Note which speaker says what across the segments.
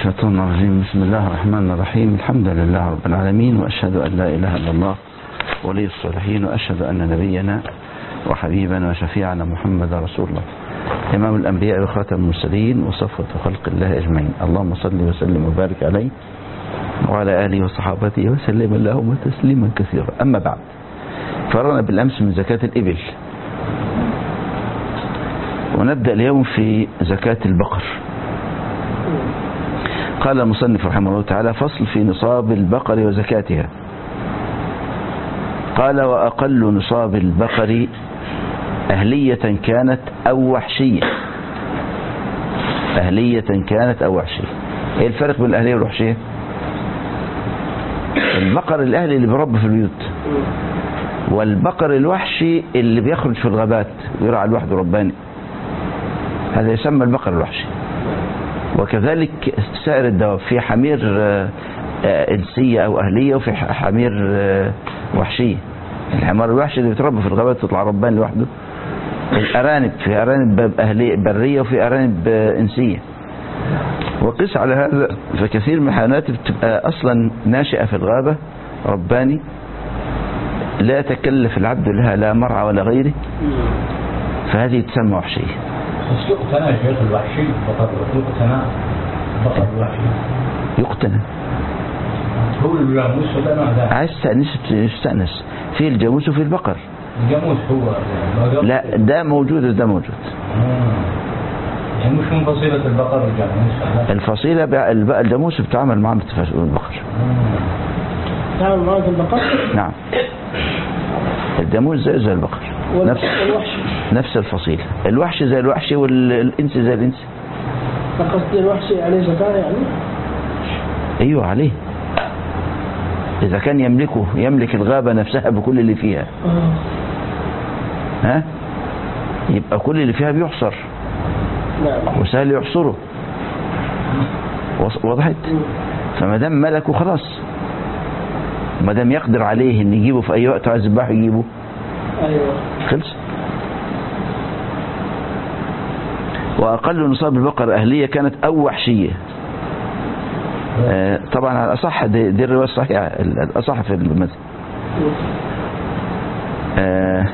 Speaker 1: الشيطان الرجيم بسم الله الرحمن الرحيم الحمد لله رب العالمين وأشهد أن لا إله إلا الله ولي الصالحين وأشهد أن نبينا وحبيبنا وشفيعنا محمد رسول الله إمام الأنبياء وخاتم المرسلين وصفوة خلق الله أجمعين اللهم صل وسلم وبارك عليه وعلى آله وصحابته وسلم اللهم تسليما كثيرا أما بعد فرنا بالأمس من زكاة الإبل ونبدأ اليوم في زكاة البقر قال المصنف رحمه الله تعالى فصل في نصاب البقر وزكاتها قال وأقل نصاب البقر أهلية كانت أو وحشية أهلية كانت أو وحشية إيه الفرق بين الأهلية والوحشية البقر الأهلي اللي بيربى في البيوت والبقر الوحشي اللي بيخرج في الغابات ويرعى لوحده رباني هذا يسمى البقر الوحشي وكذلك سائر الدواب في حمير إنسية أو أهلية وفي حمير وحشية الحمار الوحشي اللي بيتربى في الغابات تطلع ربان لوحده الأرانب في أرانب أهلية برية وفي أرانب إنسية وقس على هذا فكثير من الحيوانات بتبقى أصلا ناشئة في الغابة رباني لا يتكلف العبد لها لا مرعى ولا غيره فهذه تسمى وحشية
Speaker 2: بس يقتنى يا شيخ الوحشي بقر يقتنى بقر الوحشي
Speaker 1: يقتنى
Speaker 2: هو الجاموس ولا ما ده
Speaker 1: عايز تأنس تستأنس في الجاموس وفي البقر
Speaker 2: الجاموس هو ما قبل-
Speaker 1: لا ده موجود وده موجود
Speaker 2: آه. يعني مش من فصيلة البقر والجاموس لا.
Speaker 1: الفصيلة بقى البقى الجاموس بتعامل معاه بالتفاش- بالبقر
Speaker 2: آه.
Speaker 3: تعمل معاك البقر
Speaker 1: نعم الجاموس زي زي البقر نفس
Speaker 3: والوحش
Speaker 1: نفس الفصيلة الوحش زي الوحش والإنس زي الإنس
Speaker 3: فقصد الوحش عليه زكاة يعني
Speaker 1: أيوه عليه إذا كان يملكه يملك الغابة نفسها بكل اللي فيها
Speaker 3: آه.
Speaker 1: ها يبقى كل اللي فيها بيحصر
Speaker 3: نعم
Speaker 1: وسهل يحصره وص- وضحت فما دام ملكه خلاص ما دام يقدر عليه ان يجيبه في اي وقت عايز يذبحه يجيبه
Speaker 3: ايوه
Speaker 1: خلص واقل نصاب البقر اهليه كانت او وحشيه آه، طبعا على الاصح دي, دي الروايه الصحيحه الاصح في المذهب آه،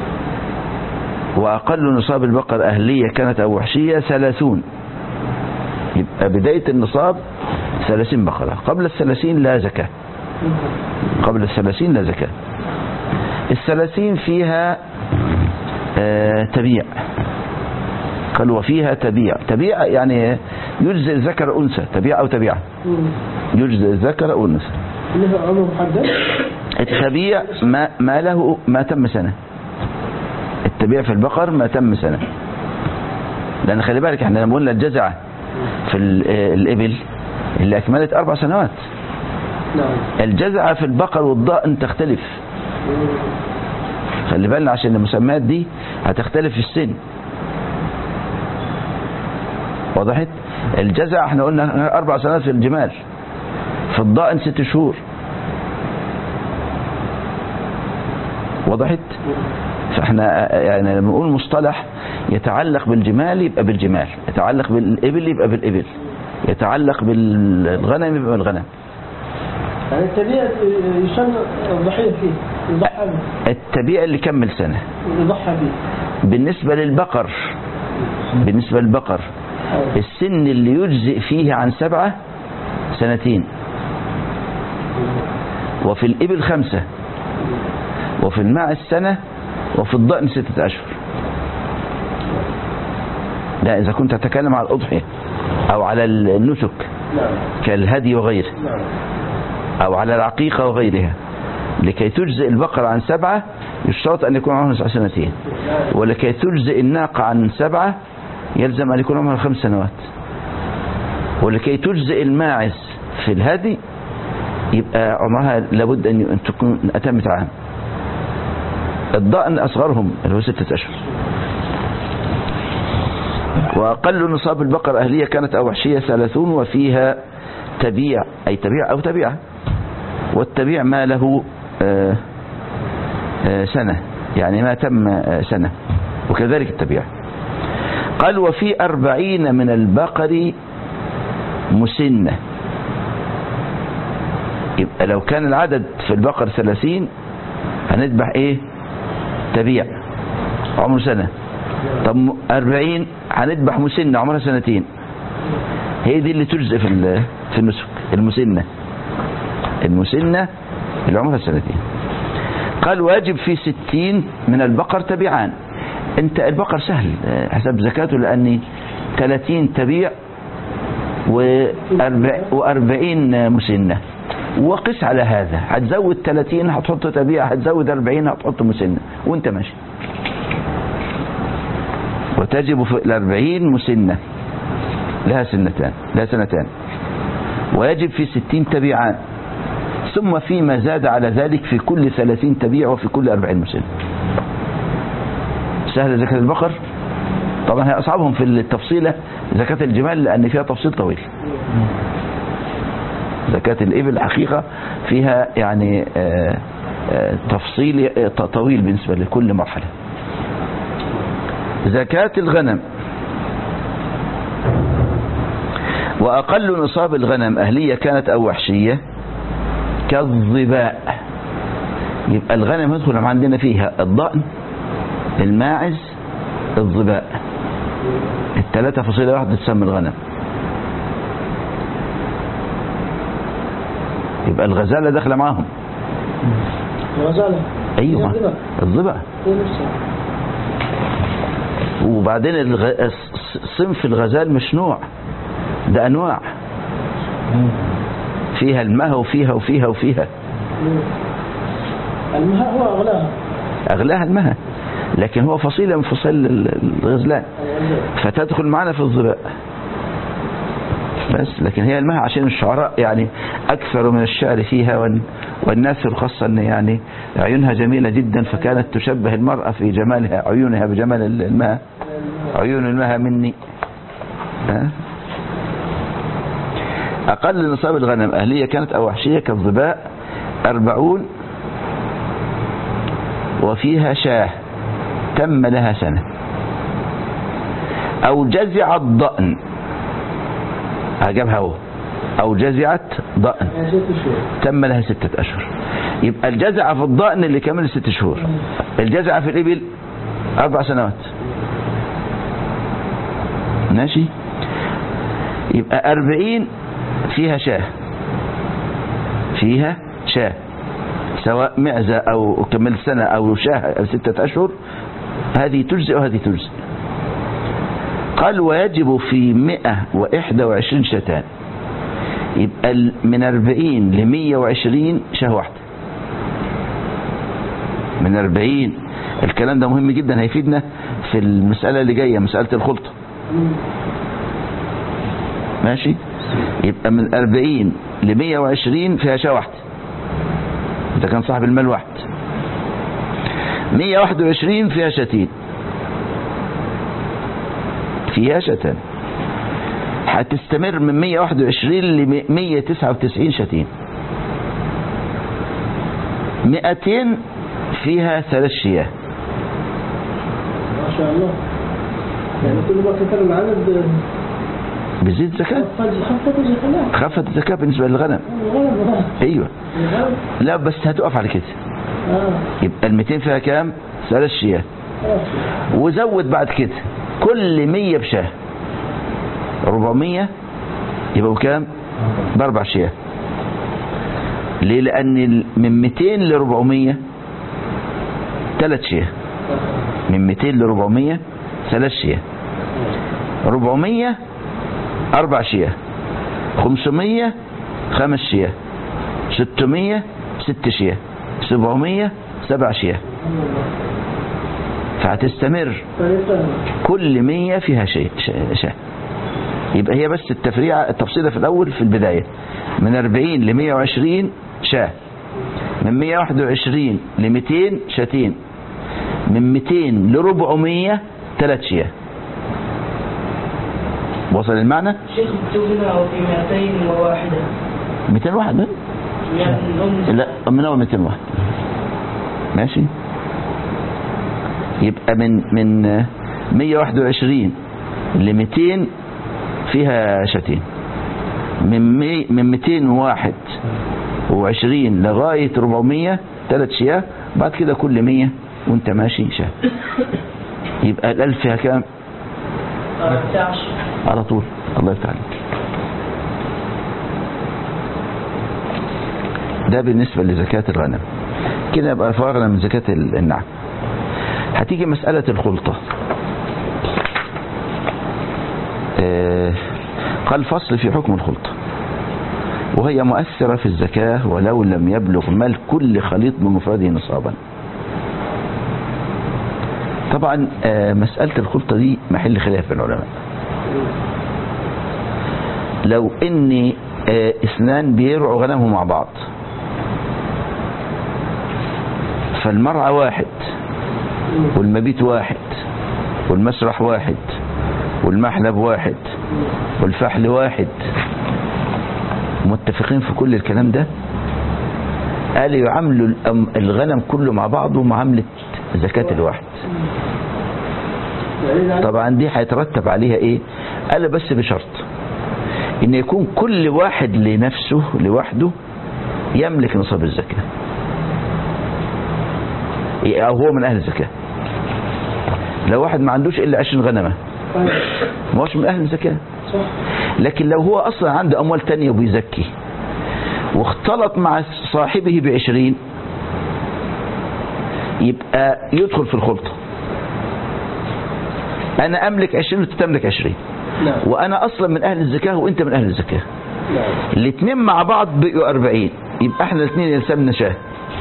Speaker 1: وأقل نصاب البقر أهلية كانت أو وحشية ثلاثون يبقى بداية النصاب ثلاثين بقرة قبل الثلاثين لا زكاة قبل الثلاثين لا زكاة الثلاثين فيها آه، تبيع قال وفيها تبيع تبيع يعني يجزئ الذكر أنثى تبيع أو تبيع
Speaker 3: مم.
Speaker 1: يجزئ الذكر أو أنثى
Speaker 3: له عمر محدد
Speaker 1: التبيع ما, ما له ما تم سنة التبيع في البقر ما تم سنة لأن خلي بالك احنا لما قلنا الجزعة في ال- آه، الإبل اللي أكملت أربع سنوات
Speaker 3: نعم
Speaker 1: الجزعة في البقر والضأن تختلف خلي بالنا عشان المسميات دي هتختلف في السن وضحت الجزع احنا قلنا أربع سنوات في الجمال في الضأن ست شهور وضحت فاحنا يعني لما نقول مصطلح يتعلق بالجمال يبقى بالجمال يتعلق بالإبل يبقى بالإبل يتعلق بالغنم يبقى بالغنم
Speaker 3: يعني التبيع يسن الضحية فيه يضحى به
Speaker 1: التبيع اللي كمل سنة
Speaker 3: يضحى به
Speaker 1: بالنسبة للبقر بالنسبة للبقر
Speaker 3: أيوة.
Speaker 1: السن اللي يجزئ فيه عن سبعة سنتين وفي الإبل خمسة وفي الماء السنة وفي الضأن ستة أشهر لا إذا كنت تتكلم على الأضحية أو على النسك
Speaker 3: نعم
Speaker 1: كالهدي وغيره
Speaker 3: نعم
Speaker 1: أو على العقيقة وغيرها لكي تجزئ البقر عن سبعة يشترط أن يكون عمرها سنتين ولكي تجزئ الناقة عن سبعة يلزم أن يكون عمرها خمس سنوات ولكي تجزئ الماعز في الهدي يبقى عمرها لابد أن أن تكون أتمت عام الضأن أصغرهم اللي هو ستة أشهر وأقل نصاب البقر أهلية كانت أو وحشية ثلاثون وفيها تبيع أي تبيع أو تبيع والتبيع ما له آه، آه، سنة يعني ما تم آه، سنة وكذلك التبيع قال وفي أربعين من البقر مسنة يبقى لو كان العدد في البقر ثلاثين هنذبح ايه تبيع عمر سنة طب م- أربعين هنذبح مسنة عمرها سنتين هي دي اللي تجزئ في ال- في النسك المسنة المسنة اللي عمرها سنتين قال واجب في ستين من البقر تبيعان انت البقر سهل آه، حسب زكاته لأني 30 تبيع وأربع- وأربعين مسنة وقس على هذا هتزود 30 هتحط تبيع هتزود 40 هتحط مسنة وانت ماشي وتجب في الأربعين مسنة لها سنتان لها سنتان ويجب في ستين تبيعان ثم فيما زاد على ذلك في كل ثلاثين تبيع وفي كل أربعين مسنة سهل زكاة البقر طبعا هي أصعبهم في التفصيلة زكاة الجمال لأن فيها تفصيل طويل زكاة الإبل حقيقة فيها يعني آه، آه، تفصيل آه، طويل بالنسبة لكل مرحلة زكاة الغنم وأقل نصاب الغنم أهلية كانت أو وحشية كالظباء يبقى الغنم يدخل عندنا فيها الضأن الماعز الظباء الثلاثة فصيلة واحدة تسمى الغنم يبقى الغزالة داخلة معاهم
Speaker 3: الغزالة
Speaker 1: أيوة
Speaker 3: الظباء.
Speaker 1: الظباء
Speaker 3: هي نفسها
Speaker 1: وبعدين الغ... الص- صنف الغزال مش نوع ده أنواع فيها المها وفيها وفيها وفيها
Speaker 3: المها هو أغلاها
Speaker 1: أغلاها المها لكن هو فصيلة من فصائل ال- الغزلان فتدخل معنا في الظباء بس لكن هي المها عشان الشعراء يعني أكثر من الشعر فيها وال- والناس الخاصة أن يعني عيونها جميلة جدا فكانت تشبه المرأة في جمالها عيونها بجمال ال- المها عيون المها مني ها؟ أقل نصاب الغنم أهلية كانت أو وحشية كالظباء أربعون وفيها شاه تم لها سنة أو جزع الضأن أجابها هو أو جزعت ضأن
Speaker 3: يعني ست شهور
Speaker 1: تم لها ستة أشهر يبقى الجزع في الضأن اللي كمل ست شهور الجزع في الإبل أربع سنوات ماشي يبقى أربعين فيها شاه فيها شاه سواء معزة أو كمل سنة أو شاه أو ستة أشهر هذه تجزئ وهذه تجزئ قال ويجب في مئة وإحدى وعشرين شتان يبقى ال- من أربعين لمية وعشرين شاه واحدة من أربعين الكلام ده مهم جدا هيفيدنا في المسألة اللي جاية مسألة الخلطة ماشي يبقى من أربعين لمية وعشرين فيها شاه واحدة ده كان صاحب المال واحد مية واحد وعشرين فيها شتين فيها شتان هتستمر من 121 ل 199 شتين 200 فيها ثلاث شياه
Speaker 3: ما شاء الله يعني كل ما كثر العدد
Speaker 1: بزيد زكاة
Speaker 3: خفت خفت الزكاة
Speaker 1: خفت الزكاة بالنسبة للغنم
Speaker 3: الغنم
Speaker 1: ايوه
Speaker 3: الغنم
Speaker 1: لا بس هتقف على كده
Speaker 3: اه
Speaker 1: يبقى ال 200 فيها كام ثلاث شياه
Speaker 3: خلاص
Speaker 1: وزود بعد كده كل 100 بشاه 400 يبقوا كام باربع شياه ليه لان ال- من 200 ل 400 ثلاث شياه من 200 ل 400 ثلاث شياه 400 أربع شياه 500 خمس شياه 600 ست شياه 700 سبع شياه فهتستمر
Speaker 3: فليس
Speaker 1: كل مية فيها شيء ش- شاه يبقى هي بس التفريعة التفصيلة في الأول في البداية من 40 ل 120 شاه من 121 ل 200 شاتين من 200 ل 400 ثلاث شياه وصل المعنى
Speaker 4: شيخ اكتبنا أو في 201
Speaker 1: 200 واحد ها؟
Speaker 4: يعني نقول
Speaker 1: لا من أول 200 واحد ماشي يبقى من من 121 ل 200 فيها شاتين من مي من 221 لغاية 400 ثلاث شياه بعد كده كل 100 وانت ماشي شاه يبقى الألف فيها كام
Speaker 4: 14
Speaker 1: على طول الله يفتح عليك ده بالنسبة لزكاة الغنم كده يبقى فرغنا من زكاة النعم هتيجي مسألة الخلطة آه، قال فصل في حكم الخلطة وهي مؤثرة في الزكاة ولو لم يبلغ مال كل خليط بمفرده نصابا طبعا آه، مسألة الخلطة دي محل خلاف بين العلماء لو ان آه، اثنان بيرعوا غنمهم مع بعض فالمرعى واحد والمبيت واحد والمسرح واحد والمحلب واحد والفحل واحد متفقين في كل الكلام ده قال يعاملوا الأم- الغنم كله مع بعضه معاملة زكاة الواحد
Speaker 3: يعني يعني
Speaker 1: طبعا دي هيترتب عليها ايه قال بس بشرط ان يكون كل واحد لنفسه لوحده يملك نصاب الزكاة إيه، او هو من اهل الزكاة لو واحد ما عندوش الا 20 غنمة
Speaker 3: طيب.
Speaker 1: ما هوش من اهل الزكاة
Speaker 3: صح
Speaker 1: لكن لو هو اصلا عنده اموال تانية وبيزكي واختلط مع صاحبه بعشرين يبقى يدخل في الخلطة انا املك عشرين وانت تملك عشرين
Speaker 3: نعم
Speaker 1: وانا اصلا من اهل الزكاة وانت من اهل الزكاة
Speaker 3: نعم
Speaker 1: الاثنين مع بعض بقوا أربعين يبقى احنا الاثنين يلزمنا شاه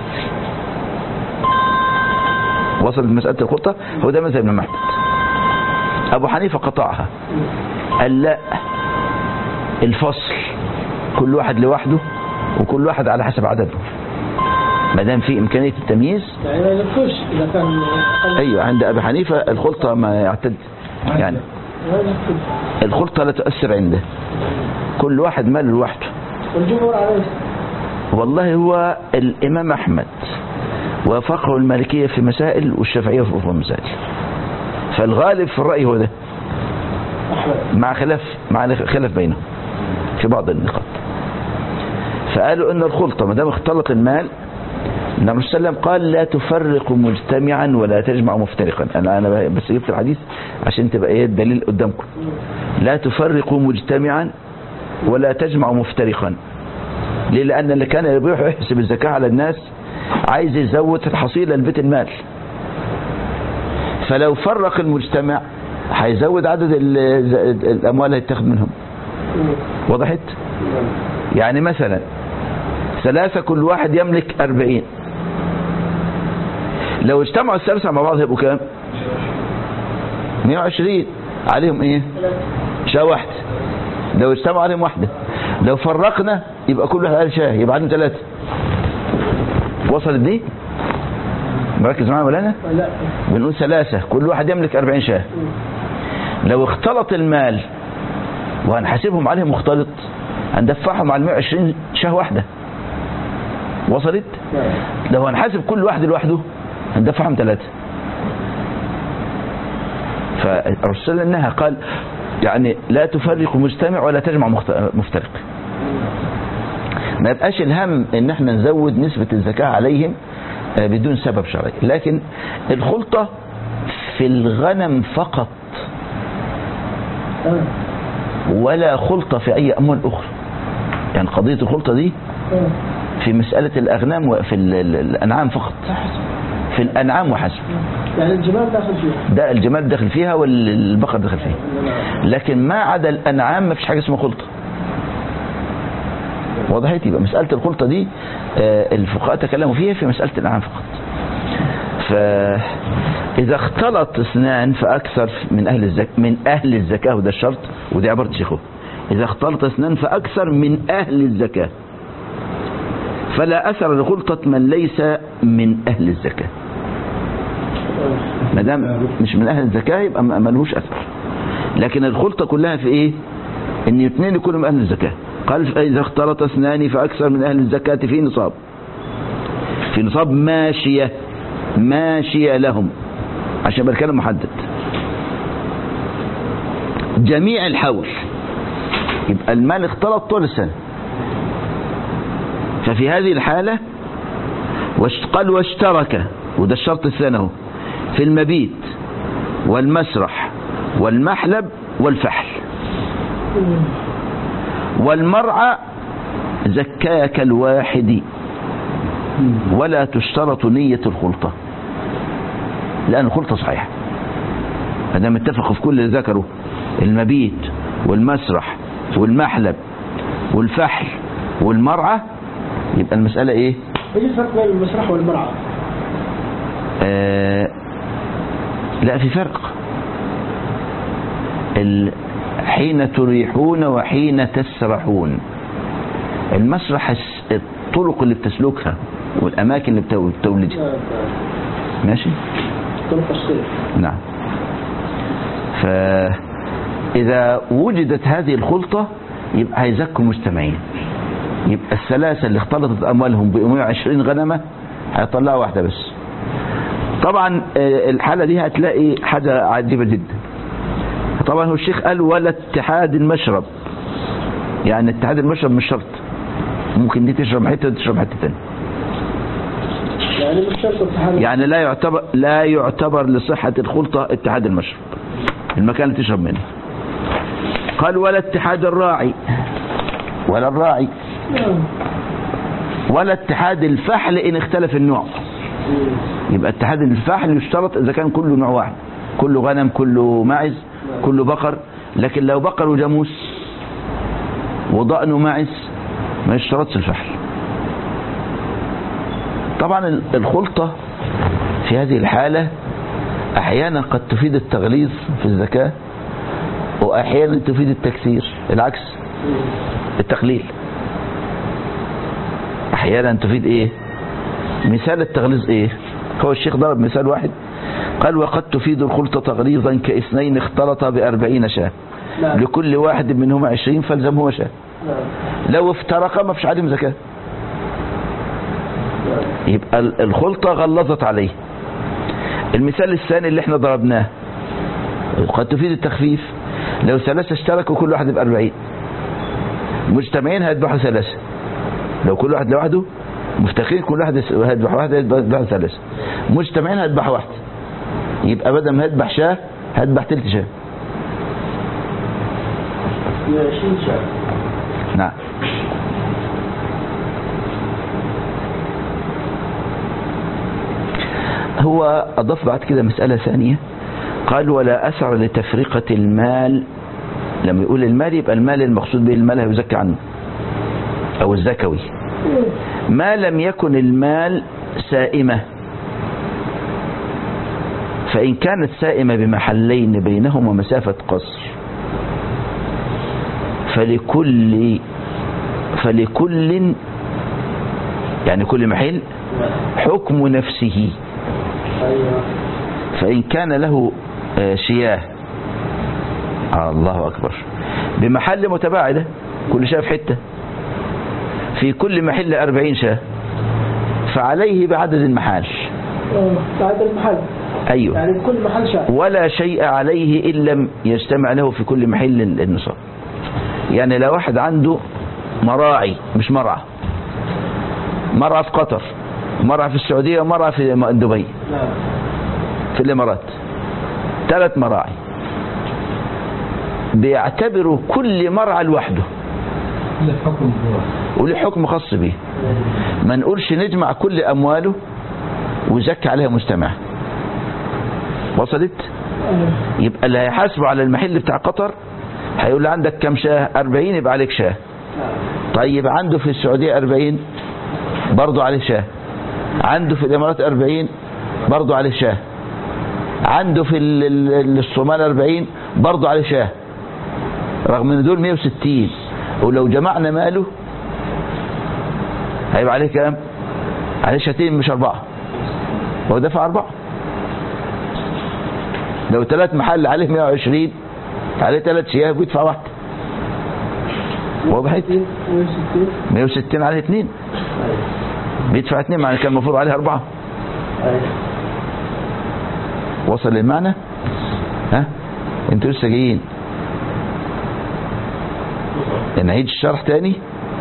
Speaker 1: وصلت مسألة الخلطة هو ده مذهب الإمام أحمد أبو حنيفة قطعها قال لا الفصل كل واحد لوحده وكل واحد على حسب عدده ما دام في إمكانية التمييز
Speaker 3: يعني ما يلفوش إذا كان أقل.
Speaker 1: أيوة عند أبي حنيفة الخلطة ما يعتد يعني
Speaker 3: ما يلفوش.
Speaker 1: الخلطة لا تؤثر عنده كل واحد ماله لوحده
Speaker 3: والجمهور عليه
Speaker 1: والله هو الإمام أحمد وافقه المالكية في مسائل والشافعية في أخرى مسائل فالغالب في الرأي هو ده
Speaker 3: أحمد
Speaker 1: مع خلاف مع خلاف بينهم في بعض النقاط فقالوا ان الخلطة ما دام اختلط المال النبي صلى الله عليه وسلم قال لا تفرق مجتمعا ولا تجمع مفترقا انا انا بس جبت الحديث عشان تبقى ايه الدليل قدامكم لا تفرق مجتمعا ولا تجمع مفترقا ليه لان اللي كان يروح يحسب الزكاة على الناس عايز يزود الحصيلة لبيت المال فلو فرق المجتمع هيزود عدد ال- ال- الاموال اللي هيتاخد منهم وضحت يعني مثلا ثلاثة كل واحد يملك أربعين لو اجتمعوا الثلاثة مع بعض هيبقوا كام 120 عليهم ايه شاة واحدة لو اجتمعوا عليهم واحدة لو فرقنا يبقى كل واحد قال شاه يبقى عليهم ثلاثة وصلت دي مركز معايا ولا انا
Speaker 3: لا
Speaker 1: بنقول ثلاثة كل واحد يملك أربعين شاه لو اختلط المال وهنحاسبهم عليه مختلط هندفعهم على 120 شاه واحدة وصلت
Speaker 3: نعم
Speaker 1: لو هنحاسب كل واحد لوحده هندفعهم ثلاثة فالرسول انها قال يعني لا تفرق مجتمع ولا تجمع مخت- مفترق ما يبقاش الهم ان احنا نزود نسبة الزكاة عليهم آه، بدون سبب شرعي لكن الخلطة في الغنم فقط
Speaker 3: آه.
Speaker 1: ولا خلطة في اي اموال اخرى يعني قضية الخلطة دي
Speaker 3: آه.
Speaker 1: في مسألة الأغنام وفي ال- ال- الأنعام فقط في الأنعام وحسب
Speaker 3: يعني الجمال داخل فيه
Speaker 1: ده الجمال داخل فيها والبقر داخل فيها
Speaker 3: نعم.
Speaker 1: لكن ما عدا الأنعام ما فيش حاجة اسمها خلطة وضحت يبقى مسألة الخلطة دي آه، الفقهاء تكلموا فيها في مسألة الأنعام فقط فإذا اختلط اثنان فأكثر من أهل الزكاة من أهل الزكاة وده الشرط ودي عبارة شيخه إذا اختلط اثنان فأكثر من أهل الزكاة فلا أثر لخلطة من ليس من أهل الزكاة ما دام مش من أهل الزكاة يبقى ما ملهوش أثر لكن الخلطة كلها في إيه إن اثنين يكونوا من أهل الزكاة قال إذا اختلط اثنان فأكثر من أهل الزكاة في نصاب في نصاب ماشية ماشية لهم عشان يبقى الكلام محدد جميع الحول يبقى المال اختلط طول السنة ففي هذه الحالة واش- قال واشترك وده الشرط الثاني اهو في المبيت والمسرح والمحلب والفحل والمرعى زكاك الواحد ولا تشترط نية الخلطة لأن الخلطة صحيحة هذا متفق في كل اللي ذكره المبيت والمسرح والمحلب والفحل والمرعى يبقى المسألة ايه
Speaker 3: ايش الفرق بين المسرح والمرعى؟
Speaker 1: آه لا في فرق ال- حين تريحون وحين تسرحون المسرح الس- الطرق اللي بتسلكها والأماكن اللي بتو- بتولدها
Speaker 3: آه،
Speaker 1: ماشي
Speaker 3: طرق الصيف
Speaker 1: نعم فإذا وجدت هذه الخلطة يبقى هيزكوا مجتمعين يبقى الثلاثة اللي اختلطت أموالهم ب 120 غنمة هيطلعوا واحدة بس طبعا آه، الحالة دي هتلاقي حاجة عجيبة جدا طبعا هو الشيخ قال ولا اتحاد المشرب يعني اتحاد المشرب مش شرط ممكن دي تشرب حتة ودي تشرب حتة تانية
Speaker 3: يعني مش شرط اتحاد
Speaker 1: يعني لا يعتبر لا يعتبر لصحة الخلطة اتحاد المشرب المكان اللي تشرب منه قال ولا اتحاد الراعي ولا الراعي
Speaker 3: نعم.
Speaker 1: ولا اتحاد الفحل ان اختلف النوع يبقى اتحاد الفحل يشترط اذا كان كله نوع واحد كله غنم كله معز كله بقر لكن لو بقر وجاموس وضأن وماعز ما يشترطش الفحل طبعا ال- الخلطة في هذه الحالة احيانا قد تفيد التغليظ في الزكاة واحيانا تفيد التكثير العكس التقليل احيانا تفيد ايه مثال التغليظ ايه هو الشيخ ضرب مثال واحد قال وقد تفيد الخلطة تغليظا كاثنين اختلطا بأربعين شاة
Speaker 3: نعم.
Speaker 1: لكل واحد منهما عشرين فالزمه شاة
Speaker 3: نعم.
Speaker 1: لو افترقا ما فيش عليهم زكاة يبقى ال- الخلطة غلظت عليه المثال الثاني اللي احنا ضربناه قد تفيد التخفيف لو ثلاثة اشتركوا كل واحد بأربعين مجتمعين هيذبحوا ثلاثة لو كل واحد لوحده مفتقرين كل واحد يس- هيذبح واحد هيذبح ثلاثة مجتمعين هيذبح واحد يبقى بدل ما هيذبح شاه هيذبح تلت شاه
Speaker 3: 120 شهر
Speaker 1: نعم هو أضاف بعد كده مسألة ثانية قال ولا أثر لتفرقة المال لما يقول المال يبقى المال المقصود به المال هيزكى عنه أو الزكوي ما لم يكن المال سائمة فإن كانت سائمة بمحلين بينهما مسافة قصر فلكل فلكل يعني كل محل حكم نفسه
Speaker 3: ايوه
Speaker 1: فإن كان له آه، شياه آه الله أكبر بمحل متباعدة كل شاه في حتة في كل محل أربعين شاه فعليه بعدد المحال
Speaker 3: آه، ساعة المحل
Speaker 1: أيوه
Speaker 3: يعني كل محل شهر
Speaker 1: ولا شيء عليه إن لم يجتمع له في كل محل النصاب يعني لو واحد عنده مراعي مش مرعى مرعى في قطر مرعى في السعودية ومرعى في دبي
Speaker 3: نعم
Speaker 1: في الإمارات ثلاث مراعي بيعتبروا كل مرعى لوحده
Speaker 2: له حكم هو
Speaker 1: وليه حكم خاص به ما نقولش نجمع كل أمواله ويزكي عليها مجتمع وصلت
Speaker 3: آه،
Speaker 1: يبقى اللي هيحاسبه على المحل بتاع قطر هيقول له عندك كم شاه 40 يبقى عليك شاه طيب عنده في السعودية 40 برضه عليه شاه عنده في الإمارات 40 برضه عليه شاه عنده في ال- ال- الصومال 40 برضه عليه شاه رغم ان دول 160 ولو جمعنا ماله هيبقى عليه كام عليه شاتين مش أربعة هو دفع أربعة لو ثلاث محل عليه 120 عليه ثلاث شياه بيدفع واحدة وضحت
Speaker 3: 160
Speaker 1: 160 عليه اثنين بيدفع اثنين معنى كان المفروض عليه أربعة
Speaker 3: ايوه
Speaker 1: وصل المعنى ها انتوا لسه جايين نعيد الشرح تاني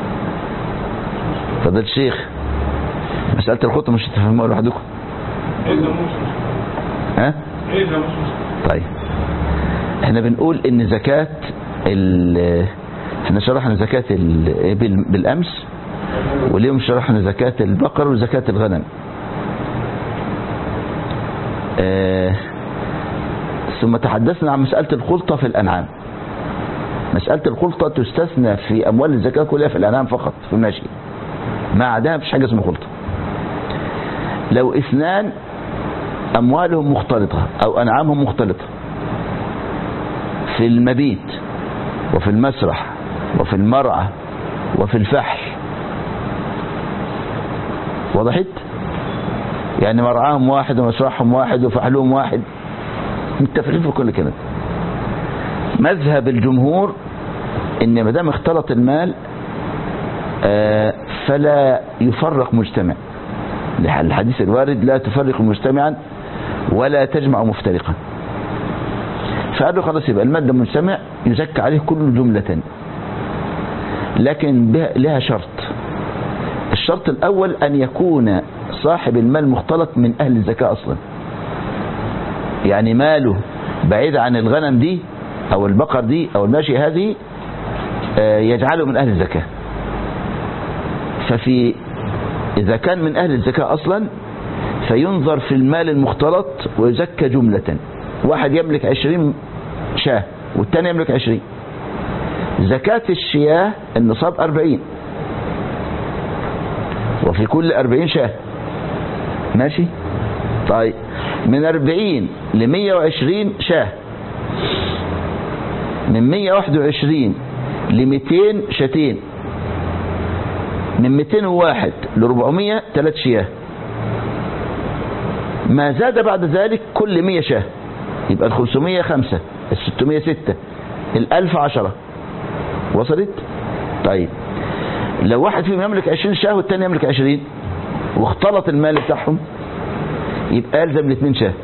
Speaker 1: فضل الشيخ مسألة الخطة مش هتفهموها لوحدكم
Speaker 5: إذا مش مشكلة
Speaker 1: ها
Speaker 5: إذا مش مشكلة
Speaker 1: طيب احنا بنقول ان زكاة ال احنا شرحنا زكاة الإبل بالأمس واليوم شرحنا زكاة البقر وزكاة الغنم آه ثم تحدثنا عن مسألة الخلطة في الأنعام مسألة الخلطة تستثنى في أموال الزكاة كلها في الأنعام فقط في الماشي ما عداها مفيش حاجة اسمها خلطة لو اثنان أموالهم مختلطة أو أنعامهم مختلطة في المبيت وفي المسرح وفي المرعى وفي الفحل وضحت يعني مرعاهم واحد ومسرحهم واحد وفحلهم واحد متفقين في كل كده مذهب الجمهور ان ما دام اختلط المال آه، فلا يفرق مجتمع الحديث الوارد لا تفرق مجتمعا ولا تجمع مفترقا فقالوا خلاص يبقى المادة مجتمع يزكى عليه كل جملة لكن بها- لها شرط الشرط الأول أن يكون صاحب المال مختلط من أهل الزكاة أصلا يعني ماله بعيد عن الغنم دي أو البقر دي أو الماشي هذه آه، يجعله من أهل الزكاة ففي إذا كان من أهل الزكاة أصلا فينظر في المال المختلط ويزكى جملة واحد يملك عشرين شاه والتاني يملك عشرين زكاة الشياه النصاب أربعين وفي كل أربعين شاه ماشي طيب من أربعين لمية وعشرين شاه من مية واحد وعشرين لميتين شاتين من 201 ل 400 ثلاث شياه ما زاد بعد ذلك كل 100 شاه يبقى ال 500 5 ال 600 6 ال 1000 10 وصلت طيب لو واحد فيهم يملك 20 شاه والتاني يملك 20 واختلط المال بتاعهم يبقى يلزم الاثنين شاه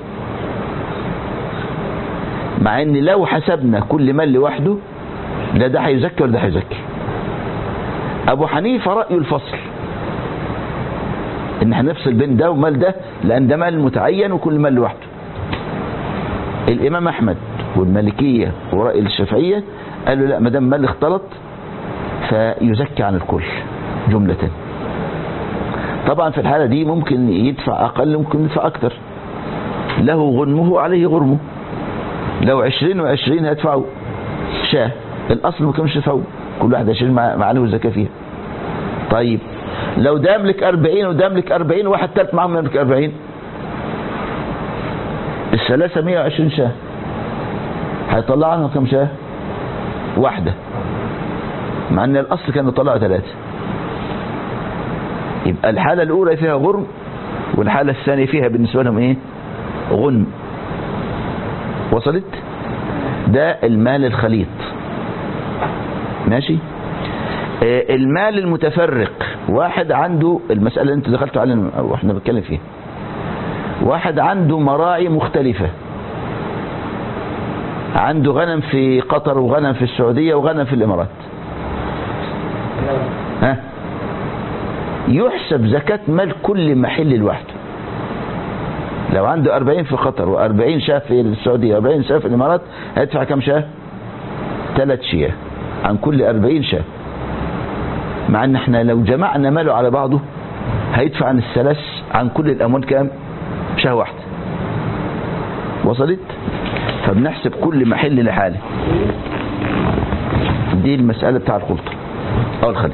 Speaker 1: مع ان لو حسبنا كل مال لوحده لا ده هيزكي ولا ده هيزكي ابو حنيفه رايه الفصل ان هنفصل بين ده ومال ده لان ده مال متعين وكل مال لوحده الامام احمد والمالكيه وراي الشافعيه قالوا لا ما دام مال اختلط فيزكي عن الكل جمله طبعا في الحاله دي ممكن يدفع اقل ممكن يدفع اكتر له غنمه عليه غرمه لو عشرين وعشرين هيدفعوا شاه الاصل ما كانوش يدفعوا كل واحد عشرين مع مع عليه الزكاه فيها طيب لو ده يملك 40 وده يملك 40 واحد ثالث معاهم يملك 40 الثلاثة 120 شاه هيطلع عنهم كم شاه واحدة مع ان الاصل كانوا طلعوا ثلاثة يبقى الحالة الاولى فيها غرم والحالة الثانية فيها بالنسبة لهم ايه غنم وصلت ده المال الخليط ماشي آه، المال المتفرق واحد عنده المسألة اللي انت دخلت علينا واحنا بنتكلم فيها واحد عنده مراعي مختلفة عنده غنم في قطر وغنم في السعودية وغنم في الإمارات ها يحسب زكاة مال كل محل لوحده لو عنده 40 في قطر و40 شاه في السعودية و40 شاه في الإمارات هيدفع كم شاه ثلاث شياه عن كل 40 شاه مع ان احنا لو جمعنا ماله على بعضه هيدفع عن الثلاث عن كل الاموال كام شاه واحده وصلت فبنحسب كل محل لحاله دي المسألة بتاع الخلطة أو الخليط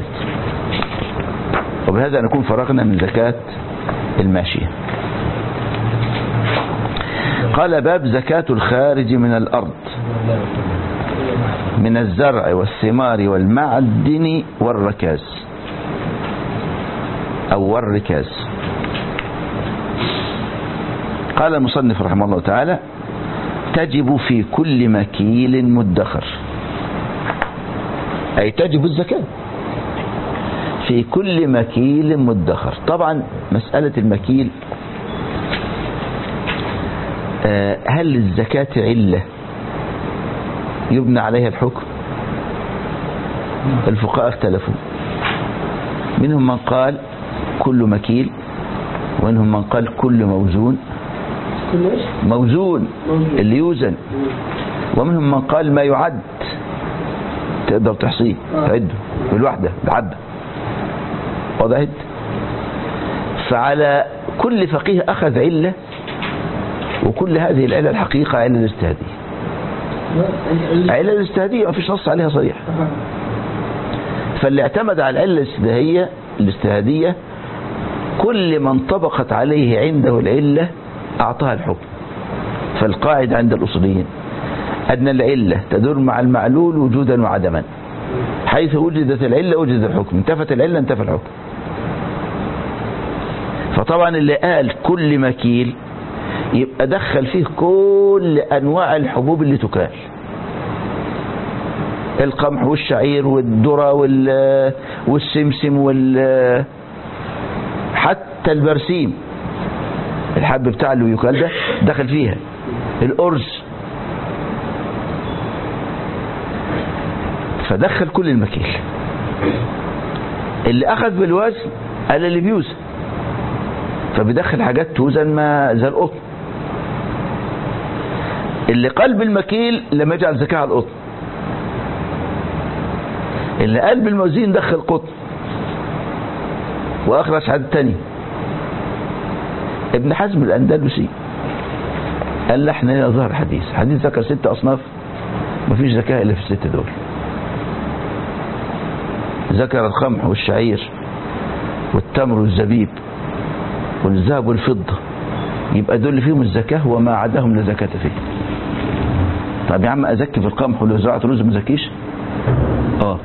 Speaker 1: وبهذا نكون فرغنا من زكاة الماشية قال باب زكاة الخارج من الأرض من الزرع والثمار والمعدن والركاز أو والركاز قال المصنف رحمه الله تعالى تجب في كل مكيل مدخر أي تجب الزكاة في كل مكيل مدخر طبعا مسألة المكيل آه، هل للزكاة علة يبنى عليها الحكم الفقهاء اختلفوا منهم من قال كل مكيل ومنهم من قال كل موزون
Speaker 3: كل ايش؟
Speaker 1: موزون
Speaker 3: موزون.
Speaker 1: اللي يوزن ومنهم من قال ما يعد تقدر تحصيه
Speaker 3: آه.
Speaker 1: تعده بالوحدة بعدة وضعت فعلى كل فقيه أخذ علة وكل هذه العلة الحقيقة علة اجتهادية علة الاجتهادية ما فيش نص عليها صريح فاللي اعتمد على العلة الاجتهادية الاجتهادية كل من طبقت عليه عنده العلة أعطاها الحكم فالقاعدة عند الأصوليين أن العلة تدور مع المعلول وجودا وعدما حيث وجدت العلة وجد الحكم انتفت العلة انتفى الحكم فطبعا اللي قال كل مكيل يبقى دخل فيه كل أنواع الحبوب اللي تكال القمح والشعير والذرة وال والسمسم وال حتى البرسيم الحب بتاع اللي يكال ده دخل فيها الأرز فدخل كل المكيل اللي أخذ بالوزن قال اللي بيوزن فبيدخل حاجات توزن ما زي القطن اللي قال بالمكيل لما يجعل زكاة على القطن اللي قال بالموزين دخل قطن واخرج حد تاني ابن حزم الاندلسي قال احنا هنا ظهر حديث حديث ذكر ست اصناف مفيش زكاة الا في الست دول ذكر القمح والشعير والتمر والزبيب والذهب والفضة يبقى دول اللي فيهم الزكاة وما عداهم لا زكاة فيه طب يا عم أزكي في القمح ولو زرعت رز ما زكيش اه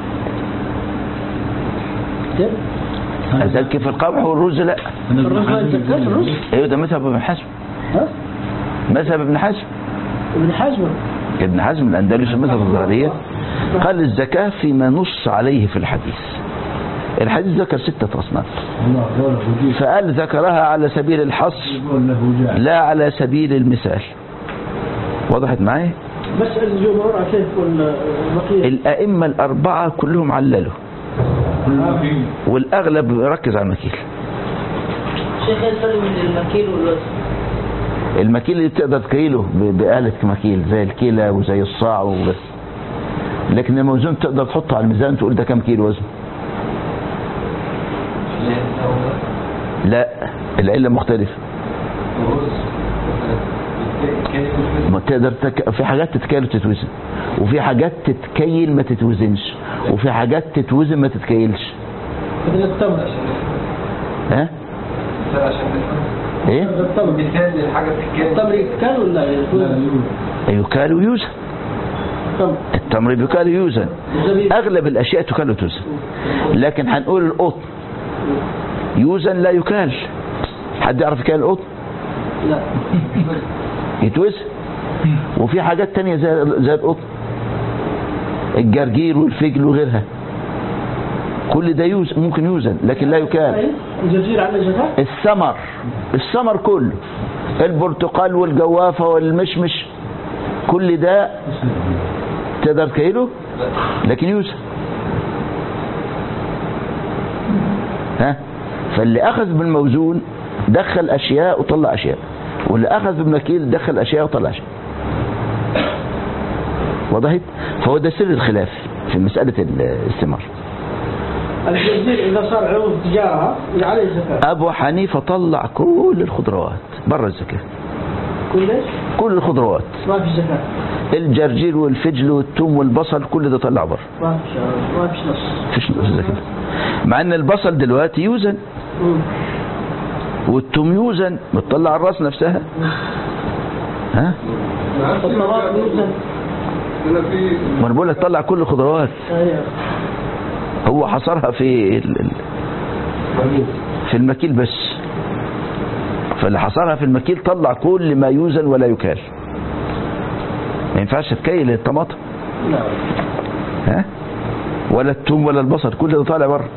Speaker 3: كيف؟
Speaker 1: أزكي في القمح والرز لا
Speaker 3: الرز ما يزكاش الرز؟
Speaker 1: ايوه ده مذهب ابن حزم
Speaker 3: ها؟
Speaker 1: مذهب ابن حزم
Speaker 3: ابن حزم
Speaker 1: ابن حزم الأندلسي مذهب الظاهرية قال الزكاة فيما نص عليه في الحديث الحديث ذكر ستة أصناف
Speaker 2: الله له وجيه
Speaker 1: فقال ذكرها على سبيل الحصر
Speaker 2: يقول له وجاه
Speaker 1: لا على سبيل المثال وضحت معايا
Speaker 3: بس الجمهور على كيف والبقية
Speaker 1: الأئمة الأربعة كلهم عللوا
Speaker 2: كله فيه
Speaker 1: والأغلب ركز على المكيل
Speaker 4: شيخ ايه الفرق بين المكيل والوزن
Speaker 1: المكيل اللي تقدر تكيله ب- بآلة مكيل زي الكيلة وزي الصاع وبس لكن الموزون تقدر تحطه على الميزان تقول ده كام كيلو وزن لا العلة مختلفة ما تقدر تك... في حاجات تتكيل وتتوزن وفي حاجات تتكيل ما تتوزنش وفي حاجات تتوزن ما تتكيلش
Speaker 3: مثل التمر
Speaker 1: ها ايه
Speaker 3: التمر
Speaker 6: مثال للحاجة بتتكلم
Speaker 3: التمر يتكال ولا يكون
Speaker 1: يكال ويوزن
Speaker 3: التمر
Speaker 1: التمر بيكال ويوزن
Speaker 3: الزبيب
Speaker 1: اغلب الاشياء تكال وتوزن لكن هنقول القطن يوزن لا يكال حد يعرف يكال القطن
Speaker 3: لا
Speaker 1: يتوزن وفي حاجات تانية زي زي القطن الجرجير والفجل وغيرها كل ده يوزن ممكن يوزن لكن لا يكال
Speaker 3: أي، الجرجير على زكاة
Speaker 1: الثمر الثمر كله البرتقال والجوافة والمشمش كل ده تقدر تكيله لكن يوزن ها فاللي اخذ بالموزون دخل اشياء وطلع اشياء واللي اخذ بالمكيل دخل اشياء وطلع اشياء وضحت فهو ده سر الخلاف في مسألة الثمار
Speaker 3: الجرجير إذا صار عروض تجارة عليه زكاة
Speaker 1: ابو حنيفة طلع كل الخضروات بره الزكاة
Speaker 3: كل ايش؟
Speaker 1: كل الخضروات
Speaker 3: ما في زكاة
Speaker 1: الجرجير والفجل والثوم والبصل كل ده طلع بره
Speaker 3: ما فيش ما فيش نص
Speaker 1: مفيش نص زكاة مع ان البصل دلوقتي يوزن
Speaker 3: مم.
Speaker 1: والثوم يوزن بتطلع الراس نفسها ها
Speaker 3: الطماطم يوزن
Speaker 6: هنا في
Speaker 1: ما انا بقول لك طلع كل الخضروات
Speaker 3: أيوة.
Speaker 1: هو حصرها في ال- ال- في المكيل بس فاللي حصرها في المكيل طلع كل ما يوزن ولا يكال ما ينفعش تكيل الطماطم
Speaker 3: لا
Speaker 1: ها ولا الثوم ولا البصل كل ده طالع بره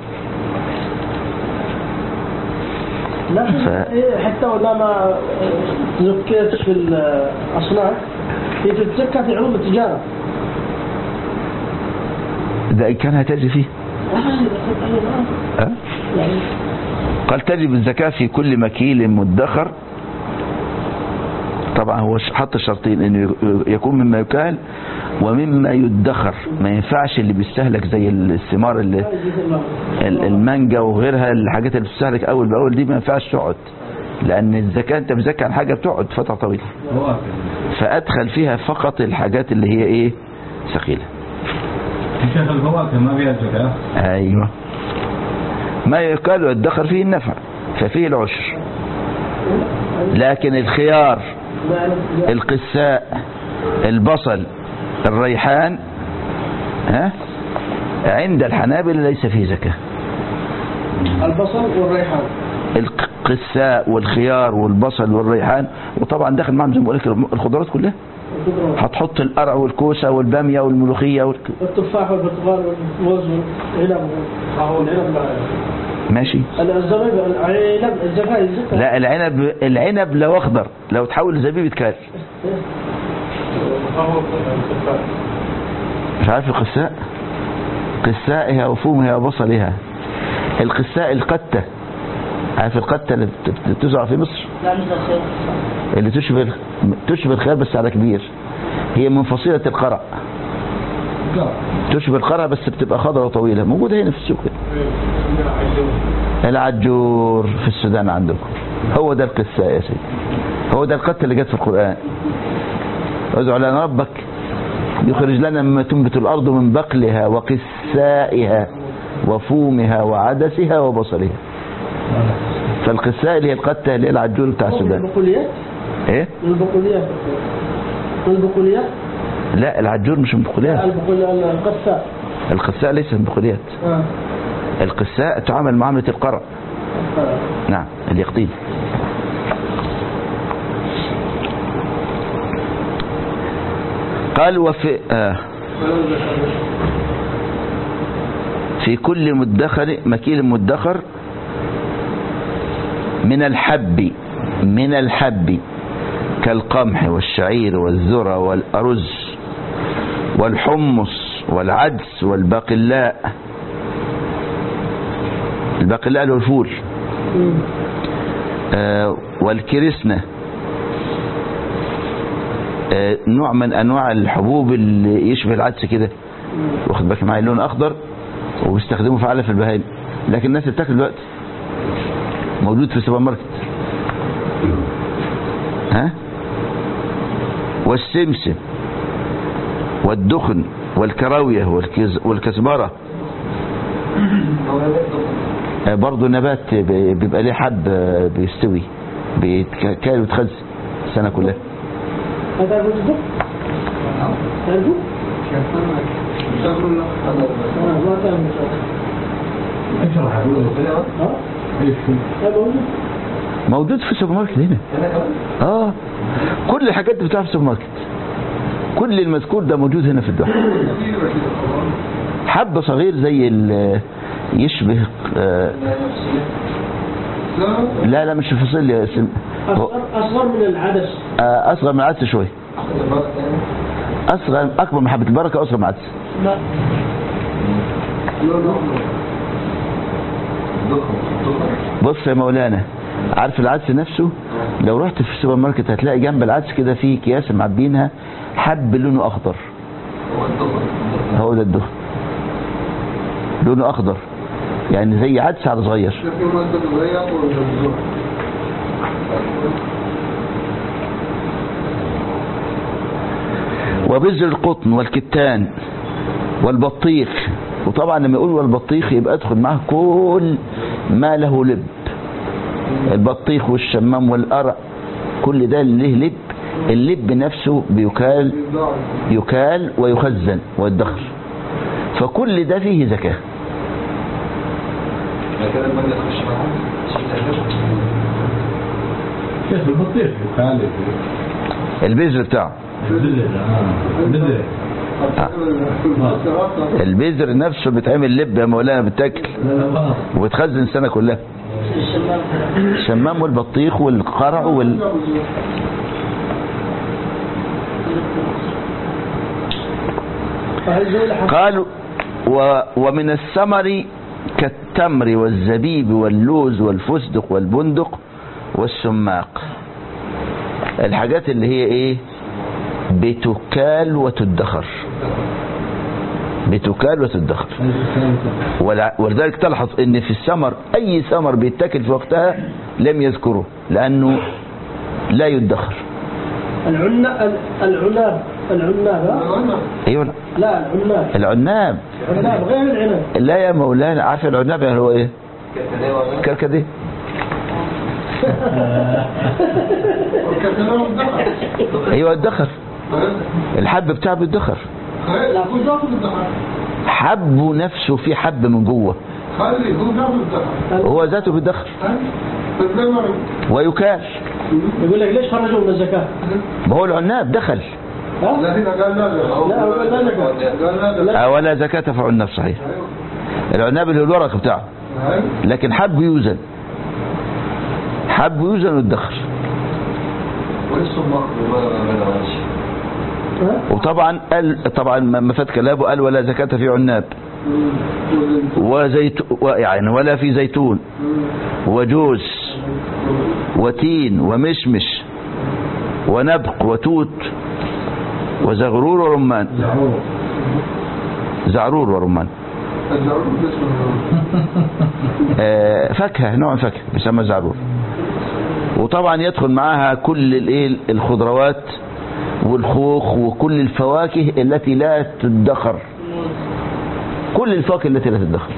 Speaker 3: لا
Speaker 1: ف-
Speaker 3: إيه، حتى ولا ما زكيت في الأصناف هي تتزكى في عروض التجارة
Speaker 1: ده إن كان هتجري فيه أه؟
Speaker 3: يعني
Speaker 1: قال تجب الزكاة في كل مكيل مدخر طبعا هو حط شرطين انه يكون مما يكال ومما يدخر ما ينفعش اللي بيستهلك زي الثمار اللي ال- المانجا وغيرها الحاجات اللي بتستهلك اول باول دي ما ينفعش تقعد لان الزكاة انت بتزكي عن حاجة بتقعد فترة طويلة
Speaker 2: هو
Speaker 1: فادخل فيها فقط الحاجات اللي هي ايه ثقيلة
Speaker 2: شيخ الفواكه ما فيها زكاة
Speaker 1: ايوه ما يكال ويدخر فيه النفع ففيه العشر لكن الخيار القساء البصل الريحان ها عند الحنابلة ليس فيه زكاة
Speaker 3: البصل والريحان
Speaker 1: القساء والخيار والبصل والريحان وطبعا داخل معهم زي ما بقول لك الخضروات كلها
Speaker 3: الخضروات
Speaker 1: هتحط القرع والكوسه والباميه والملوخيه والك...
Speaker 3: التفاح والبرتقال والموز والعنب والعنب
Speaker 1: ماشي
Speaker 3: الزبيب العنب الزكاة الزكاة
Speaker 1: لا العنب العنب لو اخضر لو تحول لزبيب يتكال مش عارف القساء قسائها وفومها وبصلها القساء القتة عارف القتة اللي بت- بت- بتزرع في مصر
Speaker 4: لا مش الخير
Speaker 1: اللي تشبه تشبه الخيار بس على كبير هي من فصيلة القرع تشبه القرع بس بتبقى خضرة وطويلة موجودة هنا في السوق العجور في السودان عندكم هو ده القساء يا سيدي هو ده القتة اللي جت في القرآن ادعو لنا ربك يخرج لنا مما تنبت الأرض من بقلها وقسائها وفومها وعدسها وبصلها فالقساء اللي هي القتة اللي هي العجور بتاع السودان
Speaker 3: البقوليات
Speaker 1: ايه
Speaker 3: البقوليات البقوليات
Speaker 1: لا العجور مش من البقوليات
Speaker 3: البقول القساء
Speaker 1: القساء ليس من البقوليات
Speaker 3: آه.
Speaker 1: القساء تعامل معاملة القرع نعم اليقطين قال وفي آه في كل مدخر مكيل مدخر من الحب من الحب كالقمح والشعير والذرة والأرز والحمص والعدس والبقلاء البقلاء اللي هو الفول آه والكرسنة آه نوع من انواع الحبوب اللي يشبه العدس كده واخد بالك معايا لون اخضر وبيستخدموه في علف البهائم لكن الناس بتاكل دلوقتي موجود في السوبر ماركت ها والسمسم والدخن والكراوية والكز والكزبرة آه، برضو نبات ب- بيبقى ليه حب آه، بيستوي بيتكال ويتخزن السنة كلها
Speaker 3: هذا الرز تعرفوا؟ آه، ما كان
Speaker 2: اشرح اقول
Speaker 3: ها؟
Speaker 2: ايش
Speaker 3: هذا موجود
Speaker 1: موجود في السوبر ماركت هنا اه كل الحاجات دي بتاعها في السوبر ماركت كل المذكور ده موجود هنا في الدوحة حب صغير زي ال- يشبه آه، لا لا مش الفاصوليا سم- هو-
Speaker 3: أصغر أصغر من العدس
Speaker 1: آه، اصغر من العدس شويه اصغر اكبر من حبه البركه اصغر من العدس
Speaker 4: لا
Speaker 1: بص يا مولانا عارف العدس نفسه لو رحت في السوبر ماركت هتلاقي جنب العدس كده في اكياس معبينها حب لونه اخضر هو ده الدهن لونه اخضر يعني زي عدس على صغير وبذر القطن والكتان والبطيخ وطبعا لما يقول والبطيخ يبقى ادخل معاه كل ما له لب البطيخ والشمام والقرع كل ده اللي له لب اللب نفسه بيكال يكال ويخزن ويدخر فكل ده فيه زكاة
Speaker 2: شيخ البطيخ يخالف
Speaker 1: البذر بتاعه
Speaker 2: البذر اه البذر
Speaker 1: البذر نفسه بيتعمل لب يا مولانا بتاكل
Speaker 2: لا لا خلاص
Speaker 1: وبتخزن السنة كلها
Speaker 4: الشمام
Speaker 1: الشمام والبطيخ والقرع وال...
Speaker 3: فهل زي الحق
Speaker 1: قالوا و ومن الثمر كالتمر والزبيب واللوز والفستق والبندق والسماق الحاجات اللي هي ايه بتكال وتدخر بتكال وتدخر ولا- ولذلك تلحظ ان في الثمر اي ثمر بيتاكل في وقتها لم يذكره لانه لا يدخر
Speaker 3: العنا العناب العناب ها؟
Speaker 1: ايوه
Speaker 3: لا العناب
Speaker 1: العناب
Speaker 3: العناب غير العنب
Speaker 1: لا يا مولانا عارف العناب يعني هو ايه كركديه
Speaker 6: والكتلة والدخل
Speaker 1: ايوه الدخر الحب بتاعه بيدخر
Speaker 3: لا
Speaker 6: هو ذاته الدخل
Speaker 1: حبه نفسه في حب من جوه
Speaker 6: خلي هو ذاته الدخل
Speaker 1: هو ذاته بيدخر
Speaker 6: فالزمن
Speaker 1: ويكال
Speaker 3: يقول لك ليش خرجوا من الزكاة؟
Speaker 1: ما هو العناب دخل
Speaker 3: ها؟
Speaker 6: الذين قال لا
Speaker 3: لا هو لا زكاة
Speaker 6: قال لا
Speaker 1: آه، ولا زكاة في العناب صحيح العناب اللي هو الورق بتاعه لكن حب يوزن حب يوزن ويدخر
Speaker 6: ولسه مقر
Speaker 3: ها؟
Speaker 1: وطبعا قال طبعا ما فات كلامه قال ولا زكاة في عناب وزيت و- يعني ولا في زيتون وجوز وتين ومشمش ونبق وتوت وزغرور ورمان زعرور ورمان آه، فاكهة نوع من فاكهة بيسمى زعرور وطبعا يدخل معاها كل الايه الخضروات والخوخ وكل الفواكه التي لا تدخر كل الفواكه التي لا تدخر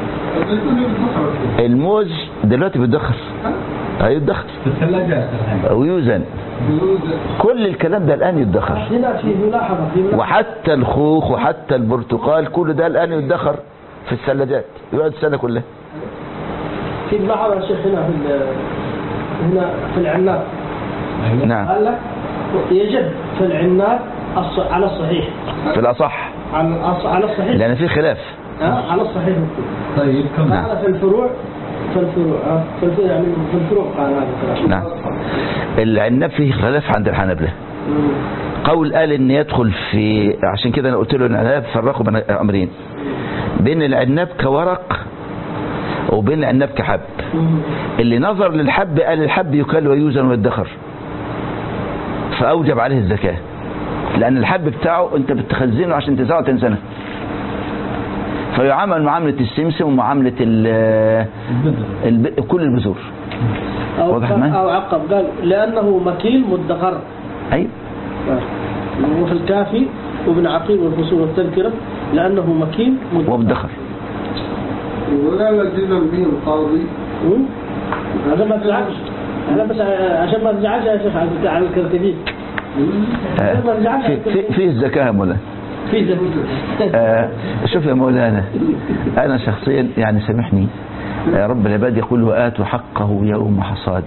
Speaker 1: الموز دلوقتي بيدخر هيدخر
Speaker 2: في الثلاجات الحين
Speaker 1: ويوزن كل الكلام ده الان يدخر
Speaker 3: هنا في ملاحظة في ملاحظة
Speaker 1: وحتى الخوخ وحتى البرتقال كل ده الان يدخر في الثلاجات يقعد السنه كلها
Speaker 3: في ملاحظة يا شيخ هنا في ال- هنا في العناب
Speaker 2: أيوة.
Speaker 1: نعم
Speaker 3: قال لك يجب في العناب الص- على الصحيح
Speaker 1: في الاصح
Speaker 3: على الأص- على الصحيح
Speaker 1: لان في خلاف
Speaker 3: ها؟ على الصحيح مكتوب.
Speaker 2: طيب كم
Speaker 1: نعم.
Speaker 3: قال في الفروع في الفروع ها؟ في الفروع يعني في الفروع قال هذا الكلام
Speaker 1: نعم العناب فيه خلاف عند الحنابلة
Speaker 3: مم.
Speaker 1: قول قال ان يدخل في عشان كده انا قلت له العناب فرقوا بين امرين بين العناب كورق وبين العناب كحب
Speaker 3: مم.
Speaker 1: اللي نظر للحب قال الحب يكال ويوزن ويدخر فاوجب عليه الزكاه لان الحب بتاعه انت بتخزنه عشان تزرعه تنسنه فيعامل معامله السمسم ومعامله ال- الب... كل البذور
Speaker 3: أو,
Speaker 1: واضح معي؟
Speaker 3: أو عقب قال لأنه مكيل مدخر
Speaker 1: ايوه
Speaker 3: وفي الكافي وابن عقيل والفصول والتذكرة لأنه مكيل مدخر
Speaker 1: ومدخر
Speaker 6: ولا لزم به القاضي
Speaker 3: مم. عشان ما تزعلش أنا بس عشان ما تزعلش يا شيخ على- على الكركديه
Speaker 1: آه، في في فيه الزكاه يا مولانا
Speaker 3: في زكاة
Speaker 1: آه، شوف يا مولانا انا شخصيا يعني سامحني آه، رب العباد يقول واتوا حقه يوم حصاده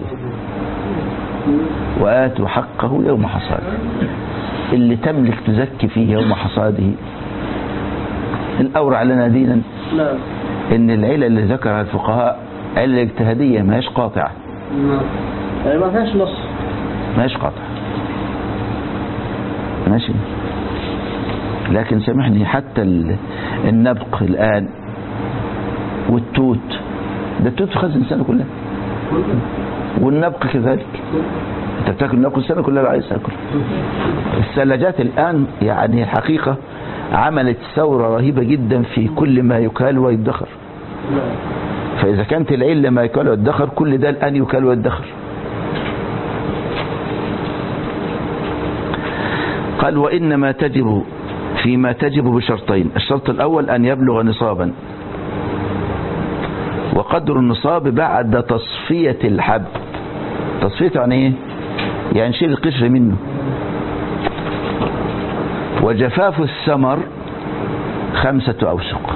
Speaker 1: واتوا حقه يوم حصاده اللي تملك تزكي فيه يوم حصاده الاورع لنا دينا
Speaker 3: نعم
Speaker 1: ان العلة اللي ذكرها الفقهاء علة اجتهادية ما هيش قاطعة
Speaker 3: يعني ما فيهاش نص
Speaker 1: ما هيش قاطعة ماشي لكن سامحني حتى ال- النبق الآن والتوت ده التوت خزن السنة كلها والنبق كذلك انت بتاكل نبق السنة كلها لو عايز تاكل الثلاجات الآن يعني الحقيقة عملت ثورة رهيبة جدا في كل ما يكال ويدخر
Speaker 3: نعم
Speaker 1: فإذا كانت العلة ما يكال ويدخر كل ده الآن يكال ويدخر قال وإنما تجب فيما تجب بشرطين الشرط الأول أن يبلغ نصابا وقدر النصاب بعد تصفية الحب تصفية يعني ايه يعني شيل القشر منه وجفاف الثمر خمسة أوسق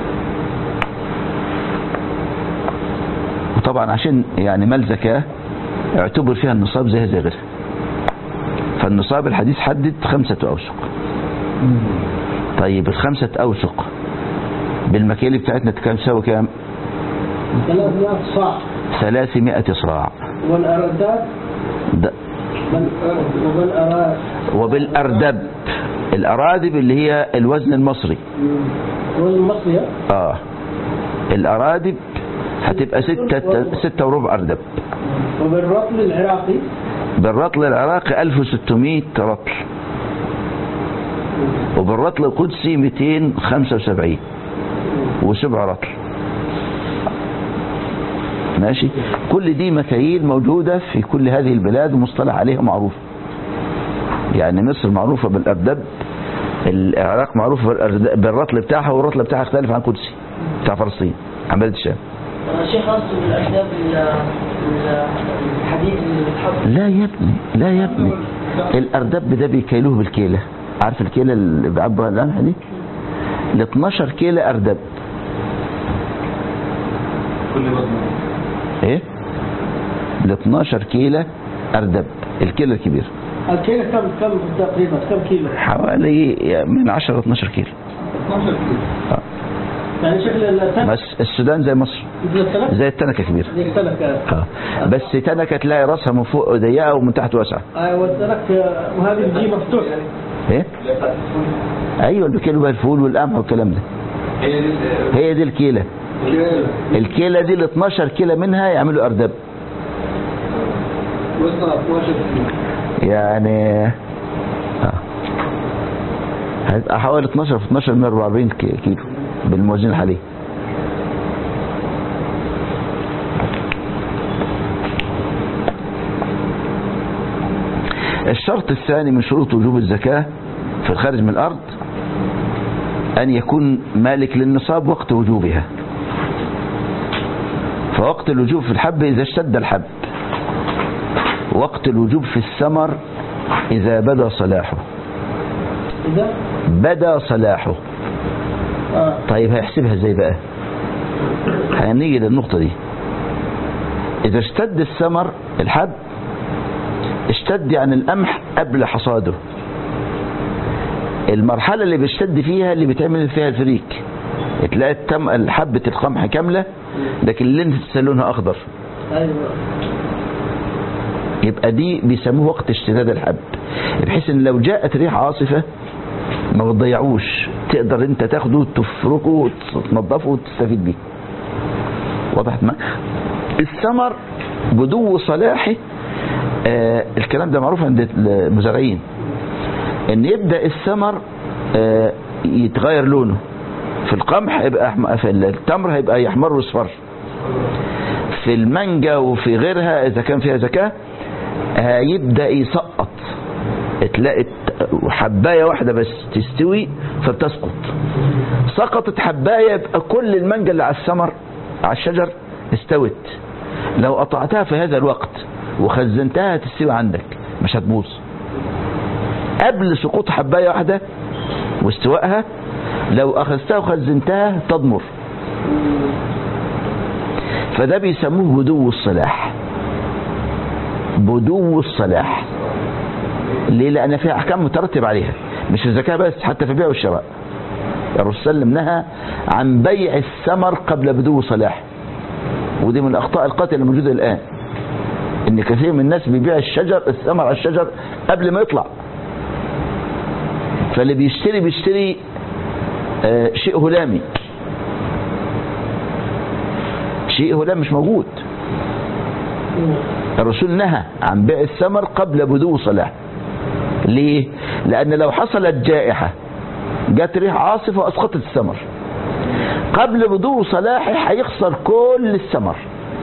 Speaker 1: وطبعا عشان يعني مال زكاة اعتبر فيها النصاب زي زي غيرها فالنصاب الحديث حدد خمسة أوسق طيب الخمسة أوسق بالمكيال بتاعتنا كام تساوي كام
Speaker 3: 300 صاع
Speaker 1: 300 صراع
Speaker 3: والأرداد
Speaker 1: ده
Speaker 3: والأراد
Speaker 1: وبالأردب الأرادب اللي هي الوزن المصري
Speaker 3: والمصرية
Speaker 1: اه الأرادب هتبقى ستة ستة وربع أردب
Speaker 3: وبالرطل العراقي
Speaker 1: بالرطل العراقي 1600 رطل وبالرطل القدسي 275 وسبع رطل ماشي كل دي مكاييل موجودة في كل هذه البلاد ومصطلح عليها معروف يعني مصر معروفة بالأردب العراق معروفة بالأردب- بالرطل بتاعها والرطل بتاعها يختلف عن قدسي بتاع فلسطين عن بلد الشام
Speaker 4: الشيخ قصده بالأجداب ال- ال- الحديد اللي بتحط
Speaker 1: لا يا ابني لا يا ابني الأردب ده بيكيلوه بالكيلة عارف الكيلة اللي بيعبوا القمح دي ال 12 كيلة أردب
Speaker 5: كل وزن
Speaker 1: ايه ال 12 كيلة أردب الكيلة الكبير
Speaker 3: الكيلو كم كم تقريبا كم كيلو؟
Speaker 1: حوالي من 10 ل 12 كيلو
Speaker 6: 12 كيلو
Speaker 1: آه.
Speaker 3: يعني شكل السنة
Speaker 1: بس السودان زي مصر
Speaker 3: مثل السنة
Speaker 1: زي التنكة كبيرة
Speaker 3: زي السنة
Speaker 1: اه بس تنكة تلاقي راسها من فوق ضيقة ومن تحت واسعة
Speaker 3: ايوه والسنة وهذه الجي مفتوح
Speaker 1: ايه ايوه اللي بيكيلوا بها الفول والقمح والكلام ده
Speaker 5: هي دي
Speaker 1: هي دي الكيلة
Speaker 6: كيلو
Speaker 1: الكيلة دي ال 12 كيلة منها يعملوا أردب
Speaker 6: وزنها 12 كيلو
Speaker 1: يعني آه. هيبقى حوالي 12 في 12 144 كي- كيلو بالموازين الحالية الشرط الثاني من شروط وجوب الزكاة في الخارج من الأرض أن يكون مالك للنصاب وقت وجوبها فوقت الوجوب في الحب إذا اشتد الحب وقت الوجوب في الثمر إذا بدا صلاحه
Speaker 3: إذا
Speaker 1: بدا صلاحه
Speaker 3: آه.
Speaker 1: طيب هيحسبها ازاي بقى هنيجي للنقطة دي إذا اشتد الثمر الحب اشتد يعني القمح قبل حصاده المرحلة اللي بيشتد فيها اللي بيتعمل فيها الفريك تلاقي التم حبة القمح كاملة لكن اللي لونها أخضر
Speaker 3: ايوه
Speaker 1: يبقى دي بيسموه وقت اشتداد الحب بحيث ان لو جاءت ريح عاصفة ما بتضيعوش تقدر انت تاخده تفركه وتنظفه وتستفيد بيه وضحت معاك الثمر بدو صلاحه آه الكلام ده معروف عند المزارعين ان يبدأ الثمر آه يتغير لونه في القمح يبقى أحم- في التمر هيبقى يحمر واصفر في المانجا وفي غيرها اذا كان فيها زكاه هيبدا يسقط تلاقي حبايه واحده بس تستوي فبتسقط سقطت حبايه يبقى كل المانجا اللي على الثمر على الشجر استوت لو قطعتها في هذا الوقت وخزنتها هتستوي عندك مش هتبوظ قبل سقوط حبايه واحده واستوائها لو اخذتها وخزنتها تضمر فده بيسموه بدو الصلاح بدو الصلاح ليه لأن فيها أحكام مترتب عليها مش الزكاة بس حتى في البيع والشراء الرسول صلى الله عليه وسلم نهى عن بيع الثمر قبل بدو صلاح ودي من الأخطاء القاتلة الموجودة الآن إن كثير من الناس بيبيع الشجر الثمر على الشجر قبل ما يطلع فاللي بيشتري بيشتري آه شيء هلامي شيء هلامي مش موجود الرسول نهى عن بيع الثمر قبل بدو صلاح ليه لان لو حصلت جائحة جت ريح عاصفة واسقطت الثمر قبل بدو صلاحه هيخسر كل الثمر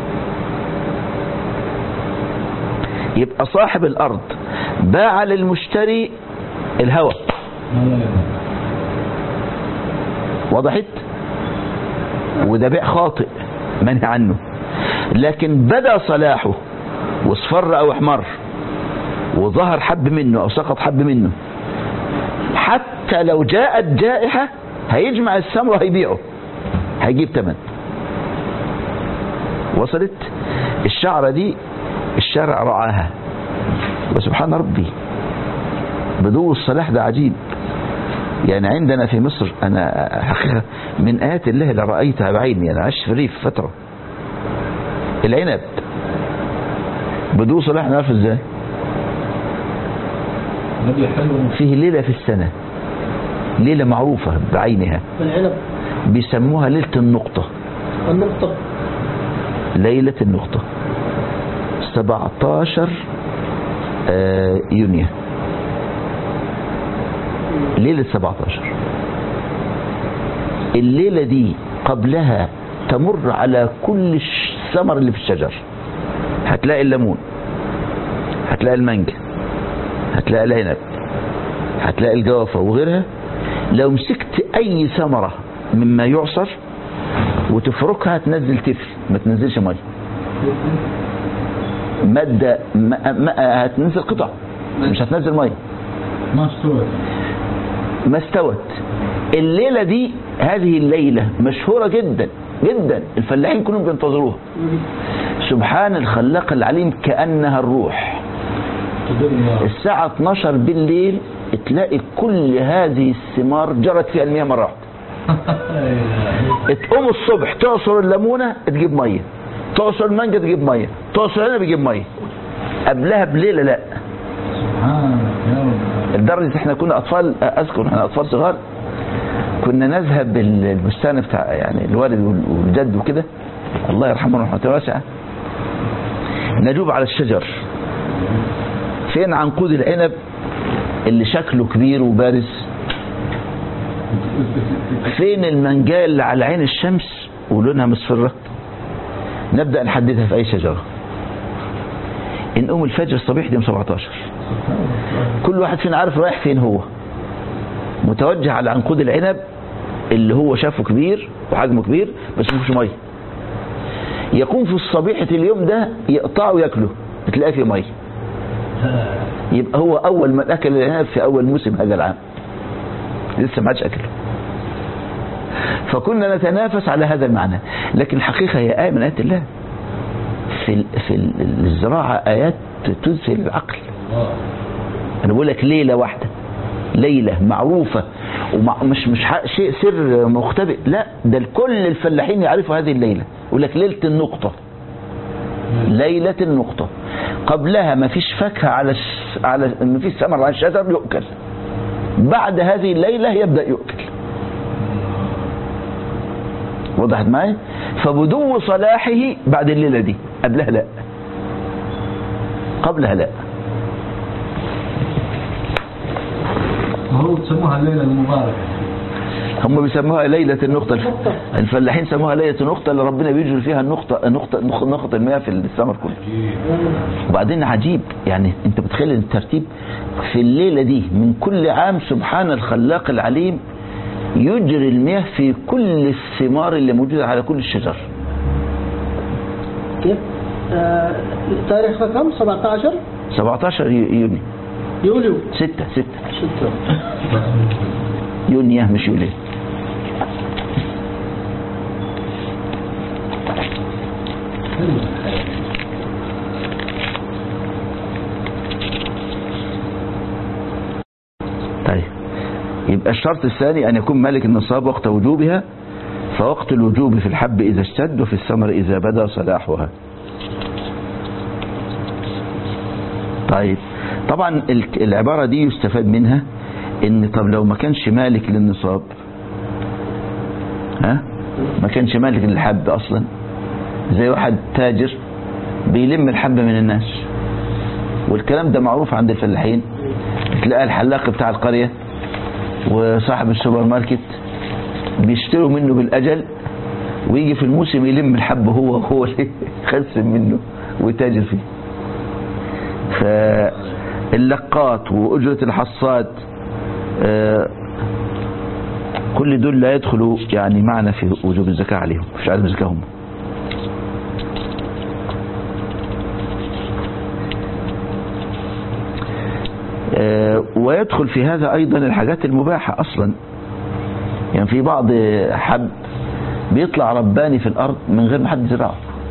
Speaker 1: يبقى صاحب الارض باع للمشتري الهوى وضحت وده بيع خاطئ منهي عنه لكن بدا صلاحه واصفر او احمر وظهر حب منه او سقط حب منه حتى لو جاءت جائحة هيجمع الثمر وهيبيعه هيجيب تمن وصلت الشعرة دي الشارع رعاها وسبحان ربي بدو الصلاح ده عجيب يعني عندنا في مصر انا حقيقة من ايات الله اللي رأيتها بعيني انا عشت في الريف فترة العنب بدو صلاح نعرف ازاي
Speaker 2: نبي حلو
Speaker 1: فيه ليلة في السنة ليلة معروفة بعينها
Speaker 3: بالعنب
Speaker 1: بيسموها ليلة النقطة
Speaker 3: النقطة
Speaker 1: ليلة النقطة 17 آه، يونيو ليلة 17 الليلة دي قبلها تمر على كل الثمر اللي في الشجر هتلاقي الليمون هتلاقي المانجا هتلاقي العنب هتلاقي الجوافة وغيرها لو مسكت أي ثمرة مما يعصر وتفركها تنزل تفل ما تنزلش ميه مادة ما ما هتنزل قطع مش هتنزل ميه
Speaker 2: ما استوت
Speaker 1: ما استوت الليلة دي هذه الليلة مشهورة جدا جدا الفلاحين كلهم بينتظروها سبحان الخلاق العليم كأنها الروح الساعة 12 بالليل تلاقي كل هذه الثمار جرت فيها المياه مرة واحدة تقوم الصبح تعصر الليمونة تجيب مية تعصر المانجا تجيب مية تعصر العنب تجيب مية قبلها بليلة لا
Speaker 2: سبحان يا رب
Speaker 1: لدرجة احنا كنا اطفال اذكر احنا اطفال صغار كنا نذهب البستان بتاع يعني الوالد والجد وكده الله يرحمه رحمة واسعة نجوب على الشجر فين عنقود العنب اللي شكله كبير وبارز فين المنجال اللي على عين الشمس ولونها مصفرة نبدأ نحددها في أي شجرة نقوم الفجر الصبيح يوم 17 كل واحد فينا عارف رايح فين هو متوجه على عنقود العنب اللي هو شافه كبير وحجمه كبير بس مفيش ميه يكون في الصبيحة اليوم ده يقطعه وياكله تلاقيه فيه ميه يبقى هو اول من اكل العنب في اول موسم هذا العام لسه ما عادش اكله فكنا نتنافس على هذا المعنى لكن الحقيقة هي آية من آيات الله في ال- في ال- الزراعة آيات تذهل العقل انا بقول لك ليله واحده ليله معروفه ومش مش ح- شيء سر مختبئ لا ده كل الفلاحين يعرفوا هذه الليله يقول لك ليله النقطه ليله النقطه قبلها ما فيش فاكهه على الش... على ما فيش ثمر على الشجر يؤكل بعد هذه الليله يبدا يؤكل وضحت معي فبدو صلاحه بعد الليله دي قبلها لا قبلها لا
Speaker 2: وهو تسموها الليلة المباركة
Speaker 1: هم بيسموها ليلة النقطة الف- الفلاحين سموها ليلة النقطة اللي ربنا بيجري فيها النقطة نقطة نقطة, نقطة المياه في الثمر كله وبعدين عجيب يعني انت بتخيل الترتيب في الليلة دي من كل عام سبحان الخلاق العليم يجري المياه في كل الثمار اللي موجودة على كل الشجر
Speaker 3: كيف؟ آه تاريخ رقم 17
Speaker 1: 17 يونيو
Speaker 3: يوليو
Speaker 1: 6 6
Speaker 3: ستة
Speaker 1: يونيو مش يوليو طيب يبقى الشرط الثاني أن يكون مالك النصاب وقت وجوبها فوقت الوجوب في الحب إذا اشتد وفي الثمر إذا بدا صلاحها طيب طبعا ال- العبارة دي يستفاد منها ان طب لو ما كانش مالك للنصاب ها ما كانش مالك للحب اصلا زي واحد تاجر بيلم الحب من الناس والكلام ده معروف عند الفلاحين تلاقي الحلاق بتاع القرية وصاحب السوبر ماركت بيشتروا منه بالأجل ويجي في الموسم يلم الحب هو هو اللي يخزن منه ويتاجر فيه فاللقات وأجرة الحصاد آه، كل دول لا يدخلوا يعني معنا في وجوب الزكاة عليهم مش عدم الزكاة هم آه، ويدخل في هذا أيضا الحاجات المباحة أصلا يعني في بعض حب بيطلع رباني في الأرض من غير ما حد يزرعه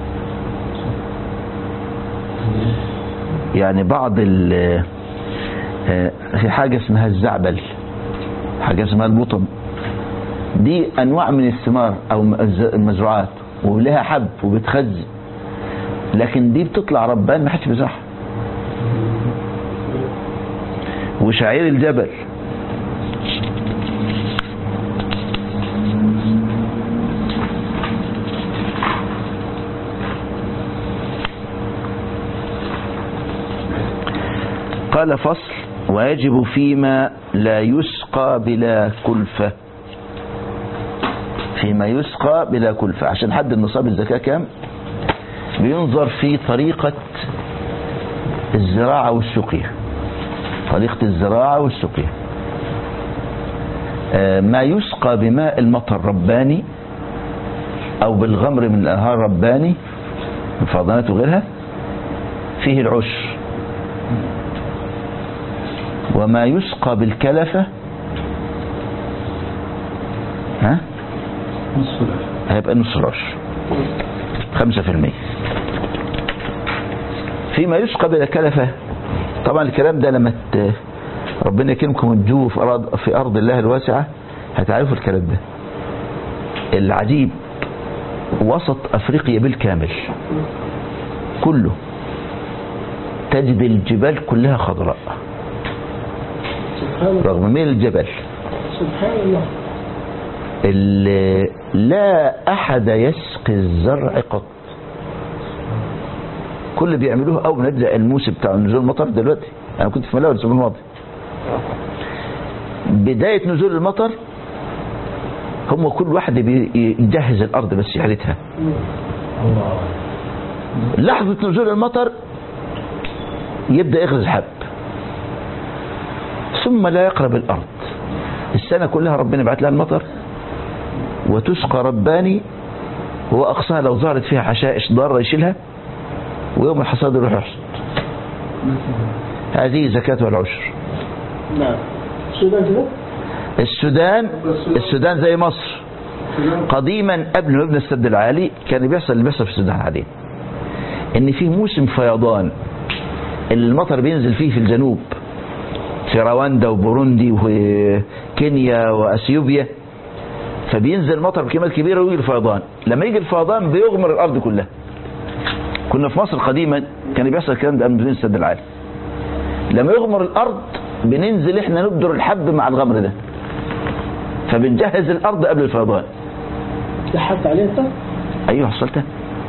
Speaker 1: يعني بعض ال آه، في حاجة اسمها الزعبل حاجة اسمها البطن دي أنواع من الثمار أو الز- المزروعات ولها حب وبتخزن لكن دي بتطلع ربان ما حدش بيزرعها وشعير الجبل قال فصل ويجب فيما لا يسقى بلا كلفة فيما يسقى بلا كلفة عشان حد النصاب الزكاة كام بينظر في طريقة الزراعة والسقيا طريقة الزراعة والسقيا آه، ما يسقى بماء المطر رباني أو بالغمر من الأنهار رباني من فضلات وغيرها فيه العشر وما يسقى بالكلفة ها
Speaker 2: نصف العشر
Speaker 1: هيبقى نص العشر خمسة في المية فيما يسقى بلا كلفة طبعا الكلام ده لما ت- ربنا يكرمكم وتجوه في أرض, في أرض الله الواسعة هتعرفوا الكلام ده العجيب وسط أفريقيا بالكامل كله تجد الجبال كلها خضراء
Speaker 3: سبحان الله
Speaker 1: رغم ميل الجبل
Speaker 3: سبحان الله
Speaker 1: اللي لا أحد يسقي الزرع قط كل اللي بيعملوه أول ما نبدأ الموسم بتاع نزول المطر دلوقتي أنا كنت في ملاوي الأسبوع الماضي بداية نزول المطر هم كل واحد بيجهز الأرض بس يحرتها
Speaker 2: الله
Speaker 1: لحظة نزول المطر يبدأ يغرز الحب ثم لا يقرب الأرض السنة كلها ربنا يبعت لها المطر وتسقى رباني وأقصاها لو ظهرت فيها حشائش ضارة يشيلها ويوم الحصاد يروح يحصد هذه زكاة العشر
Speaker 3: نعم السودان كده
Speaker 1: السودان السودان زي مصر قديما قبل ما يبنى السد العالي كان بيحصل اللي بيحصل في السودان حاليا ان في موسم فيضان المطر بينزل فيه في الجنوب في رواندا وبوروندي وكينيا واثيوبيا فبينزل مطر بكميات كبيره ويجي الفيضان لما يجي الفيضان بيغمر الارض كلها كنا في مصر قديما كان بيحصل الكلام ده قبل ما يبنى السد العالي لما يغمر الارض بننزل احنا نبدر الحب مع الغمر ده فبنجهز الارض قبل الفيضان
Speaker 3: لحقت عليه انت
Speaker 1: ايوه حصلتها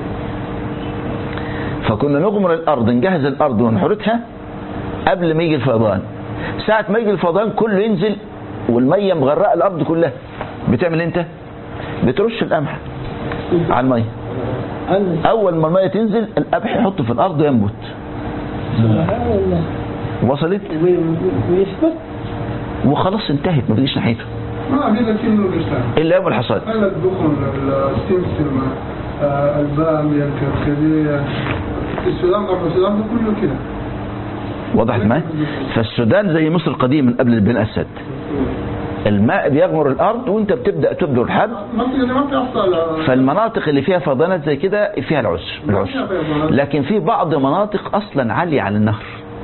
Speaker 1: فكنا نغمر الارض نجهز الارض ونحرتها قبل ما يجي الفيضان ساعة ما يجي الفيضان كله ينزل والمية مغرقة الارض كلها بتعمل انت بترش القمح على المية
Speaker 3: عنك
Speaker 1: اول ما المية تنزل القمح يحطه في الارض وينبت
Speaker 3: سبحان الله
Speaker 1: وصلت
Speaker 3: وي- ويثبت
Speaker 1: وخلاص انتهت ما بتجيش ناحيته
Speaker 6: ما في لك انه الاسلام
Speaker 1: الا يوم الحصاد
Speaker 6: هل الدخن السمسم آه، البامية الكركديه السودان غرب السودان ده كله كده
Speaker 1: وضحت معايا فالسودان زي مصر قديما قبل البناء السد الماء بيغمر الارض وانت بتبدا تبدر الحب
Speaker 6: منطقة دي ما بتحصل آه،
Speaker 1: فالمناطق اللي فيها فيضانات زي كده فيها العسر العسر لكن في بعض مناطق اصلا عاليه على النهر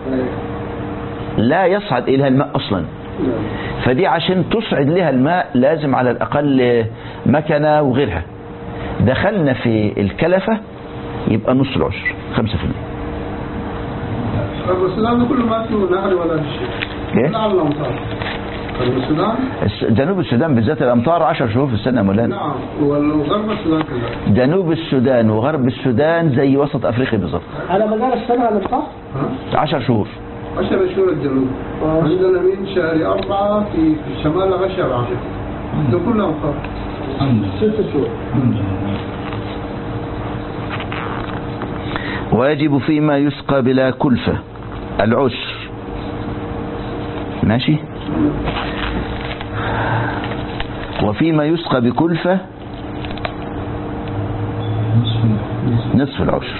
Speaker 1: لا يصعد اليها الماء اصلا فدي عشان تصعد لها الماء لازم على الاقل مكنه وغيرها دخلنا في الكلفه يبقى نص العشر 5%
Speaker 6: غرب السودان ده كله ما فيه نهر ولا شيء
Speaker 1: إيه؟
Speaker 6: لا على الامطار غرب السودان
Speaker 1: الس- جنوب السودان بالذات الامطار 10 شهور في السنه يا مولانا
Speaker 6: نعم وغرب السودان كذلك
Speaker 1: جنوب السودان وغرب السودان زي وسط افريقيا بالظبط
Speaker 3: على مدار السنة على الصح
Speaker 1: 10 شهور
Speaker 6: 10 شهور الجنوب عندنا من شهر أربعة في في شمال لغاية شهر 10 ده كله أمطار
Speaker 2: الحمد لله
Speaker 3: ست شهور
Speaker 2: الحمد لله
Speaker 1: ويجب فيما يسقى بلا كلفة العشر ماشي وفيما يسقى بكلفة
Speaker 2: نصف
Speaker 1: نصف العشر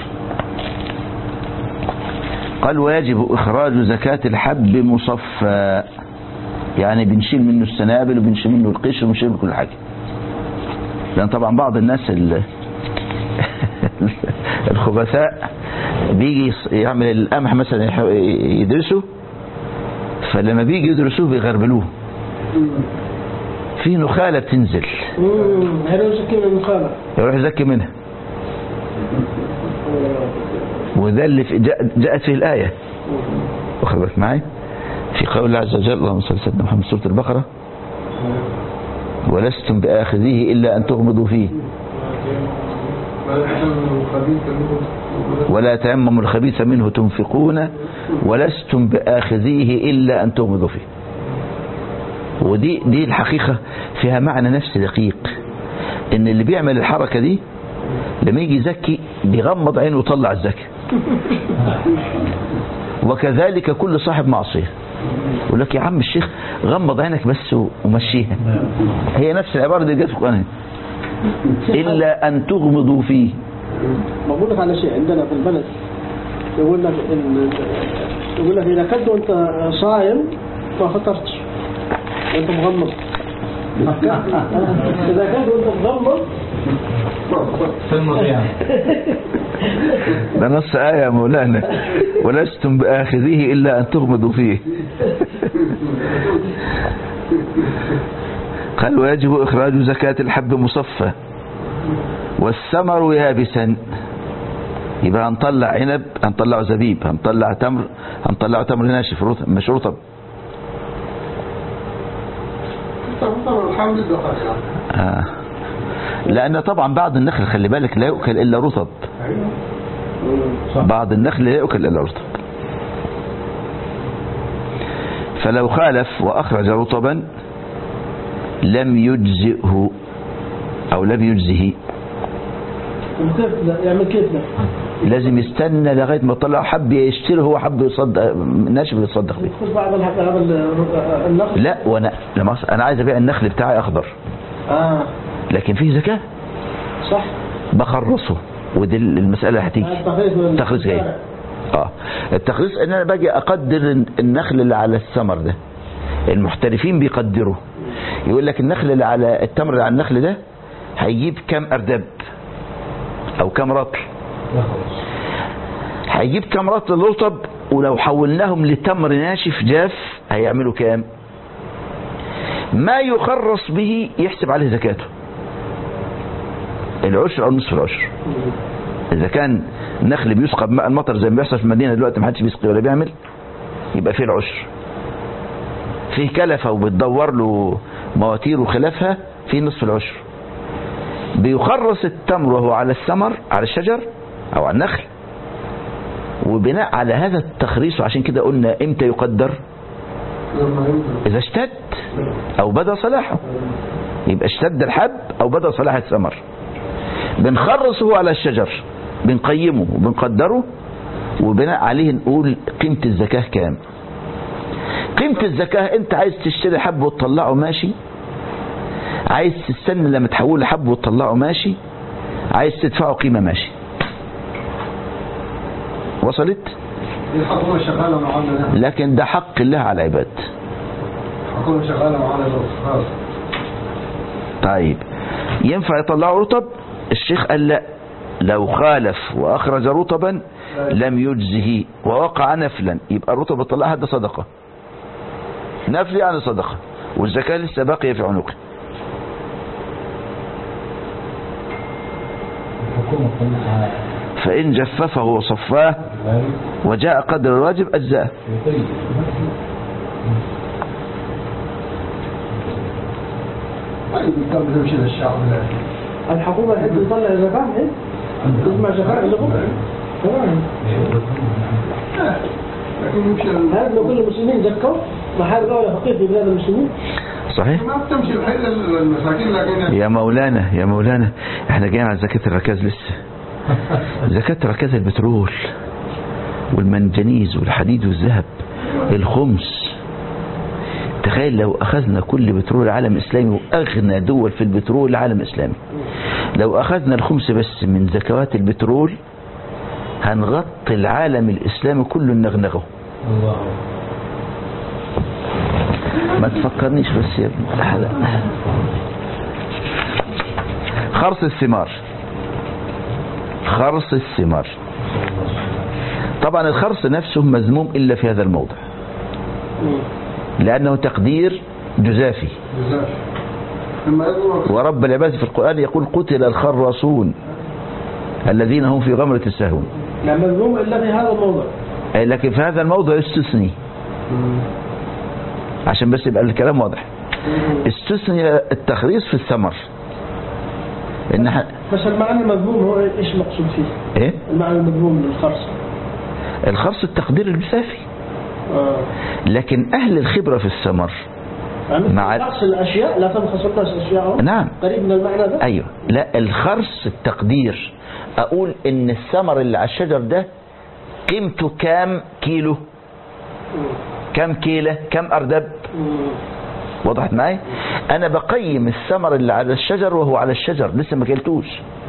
Speaker 1: قال ويجب إخراج زكاة الحب مصفى يعني بنشيل منه السنابل وبنشيل منه القشر وبنشيل منه كل حاجة لأن طبعا بعض الناس ال- الخبثاء بيجي يص- يعمل القمح مثلا يح- يدرسه فلما بيجي يدرسوه بيغربلوه في نخالة بتنزل
Speaker 3: امم هذا سكين المخالة
Speaker 1: يروح يزكي منها وده اللي في جاء- جاءت فيه الآية واخد بالك معايا في قول الله عز وجل اللهم صل على سيدنا محمد سورة البقرة ولستم بآخذيه إلا أن تغمضوا فيه
Speaker 6: ما يحصل خبيث كله
Speaker 1: ولا تيمموا الخبيث منه تنفقون ولستم بآخذيه إلا أن تغمضوا فيه ودي دي الحقيقة فيها معنى نفسي دقيق ان اللي بيعمل الحركة دي لما يجي يزكي بيغمض عينه ويطلع الزكاة وكذلك كل صاحب معصية يقول لك يا عم الشيخ غمض عينك بس ومشيها هي نفس العبارة دي جت في القرآن إلا أن تغمضوا فيه
Speaker 3: بقول لك على شيء عندنا في البلد يقول لك إن يقول لك إذا كنت وأنت صايم ما فطرتش وأنت مغمض إذا كنت وأنت مغمض
Speaker 2: في المضيعة
Speaker 1: ده نص آية يا مولانا ولستم بآخذيه إلا أن تغمضوا فيه قال ويجب إخراج زكاة الحب مصفى والثمر يابسا يبقى هنطلع عنب هنطلع زبيب هنطلع تمر هنطلع تمر ناشف رطب مش رطب
Speaker 6: طبعا الحمد لله يعني
Speaker 1: آه. لأن طبعا بعض النخل خلي بالك لا يؤكل إلا رطب بعض النخل لا يؤكل إلا رطب فلو خالف وأخرج رطبا لم يجزئه أو لم يجزه
Speaker 3: كيف لا يعمل كيف لا
Speaker 1: لازم يستنى لغاية ما طلع حب يشتري هو حب يصدق ناشف يتصدق بيه
Speaker 3: خذ بعض الحق هذا ال- النقل
Speaker 1: لا وانا لما أص- انا عايز ابيع النخل بتاعي اخضر
Speaker 3: اه
Speaker 1: لكن فيه زكاة
Speaker 3: صح
Speaker 1: بخرصه ودي المسألة اللي هتيجي
Speaker 3: التخريص من
Speaker 1: التخريص جاي اه التخريص ان انا باجي اقدر النخل اللي على الثمر ده المحترفين بيقدروا يقول لك النخل اللي على التمر اللي على النخل ده هيجيب كام اردب او كام رطل هيجيب كام رطل رطب ولو حولناهم لتمر ناشف جاف هيعملوا كام ما يخرص به يحسب عليه زكاته العشر او نصف العشر اذا كان النخل بيسقى بماء المطر زي ما بيحصل في المدينه دلوقتي ما حدش بيسقي ولا بيعمل يبقى فيه العشر فيه كلفه وبتدور له مواتير وخلافها فيه نصف العشر بيخرص التمر وهو على الثمر على الشجر او على النخل وبناء على هذا التخريص وعشان كده قلنا امتى يقدر
Speaker 6: لما يمكن
Speaker 1: اذا اشتد او بدا صلاحه يبقى اشتد الحب او بدا صلاح الثمر بنخرصه على الشجر بنقيمه وبنقدره وبناء عليه نقول قيمة الزكاة كام قيمة الزكاة انت عايز تشتري حب وتطلعه ماشي عايز تستنى لما تحوله حب وتطلعه ماشي عايز تدفعه قيمة ماشي وصلت
Speaker 6: الحكومة شغالة معانا
Speaker 1: لكن ده حق الله على العباد
Speaker 6: الحكومة شغالة معانا بالخاص
Speaker 1: طيب ينفع يطلعوا رطب الشيخ قال لا لو خالف واخرج رطبا لم يجزه ووقع نفلا يبقى الرطب اللي طلعها ده صدقه نفل يعني صدقه والزكاه لسه باقيه في عنقه
Speaker 2: الحكومة كلها
Speaker 1: فان جففه وصفاه
Speaker 2: غالي
Speaker 1: وجاء قدر الواجب اجزاه
Speaker 2: يطيب
Speaker 6: طيب كم بنمشي للشعب ده
Speaker 3: الحكومة الحين تطلع زكاة إيه؟ تسمع زكاة اللي هو تمام
Speaker 6: لكن نمشي لل-
Speaker 3: هل لو كل المسلمين زكوا محل دولة فقير في بلاد المسلمين
Speaker 1: صحيح
Speaker 6: ما بتمشي الحين للمساكين لكن
Speaker 1: يا مولانا يا مولانا احنا جايين على زكاه الركاز لسه زكاة ركاز البترول والمنجنيز والحديد والذهب الخمس تخيل لو أخذنا كل بترول العالم الإسلامي وأغنى دول في البترول العالم الإسلامي لو أخذنا الخمس بس من زكوات البترول هنغطي العالم الإسلامي كله نغنغه
Speaker 2: الله
Speaker 1: ما تفكرنيش بس يا ابني لحظة. خرص الثمار خرص الثمار طبعا الخرص نفسه مذموم إلا في هذا الموضع لأنه تقدير جزافي
Speaker 6: بزاف لما يقولوا
Speaker 1: ورب العباد في القرآن يقول قتل الخراصون الذين هم في غمرة السهون
Speaker 3: لا مذموم إلا في هذا الموضع
Speaker 1: أي لكن في هذا الموضع استثني عشان بس يبقى الكلام واضح استثني التخريص في الثمر ان ح...
Speaker 3: بس المعنى المذموم هو ايش مقصود فيه؟
Speaker 1: ايه
Speaker 3: المعنى المذموم للخرص
Speaker 1: الخرص التقدير المسافي
Speaker 3: آه.
Speaker 1: لكن اهل الخبرة في الثمر
Speaker 3: يعني
Speaker 1: مع-
Speaker 3: نقص الاشياء لا تبخس الناس اشياءهم
Speaker 1: نعم.
Speaker 3: قريب من المعنى ده
Speaker 1: ايوه لا الخرص التقدير اقول ان الثمر اللي على الشجر ده قيمته كام كيلو كام كيلة كام اردب
Speaker 3: مم.
Speaker 1: وضحت معي انا بقيم الثمر اللي على الشجر وهو على الشجر لسه ما كلتوش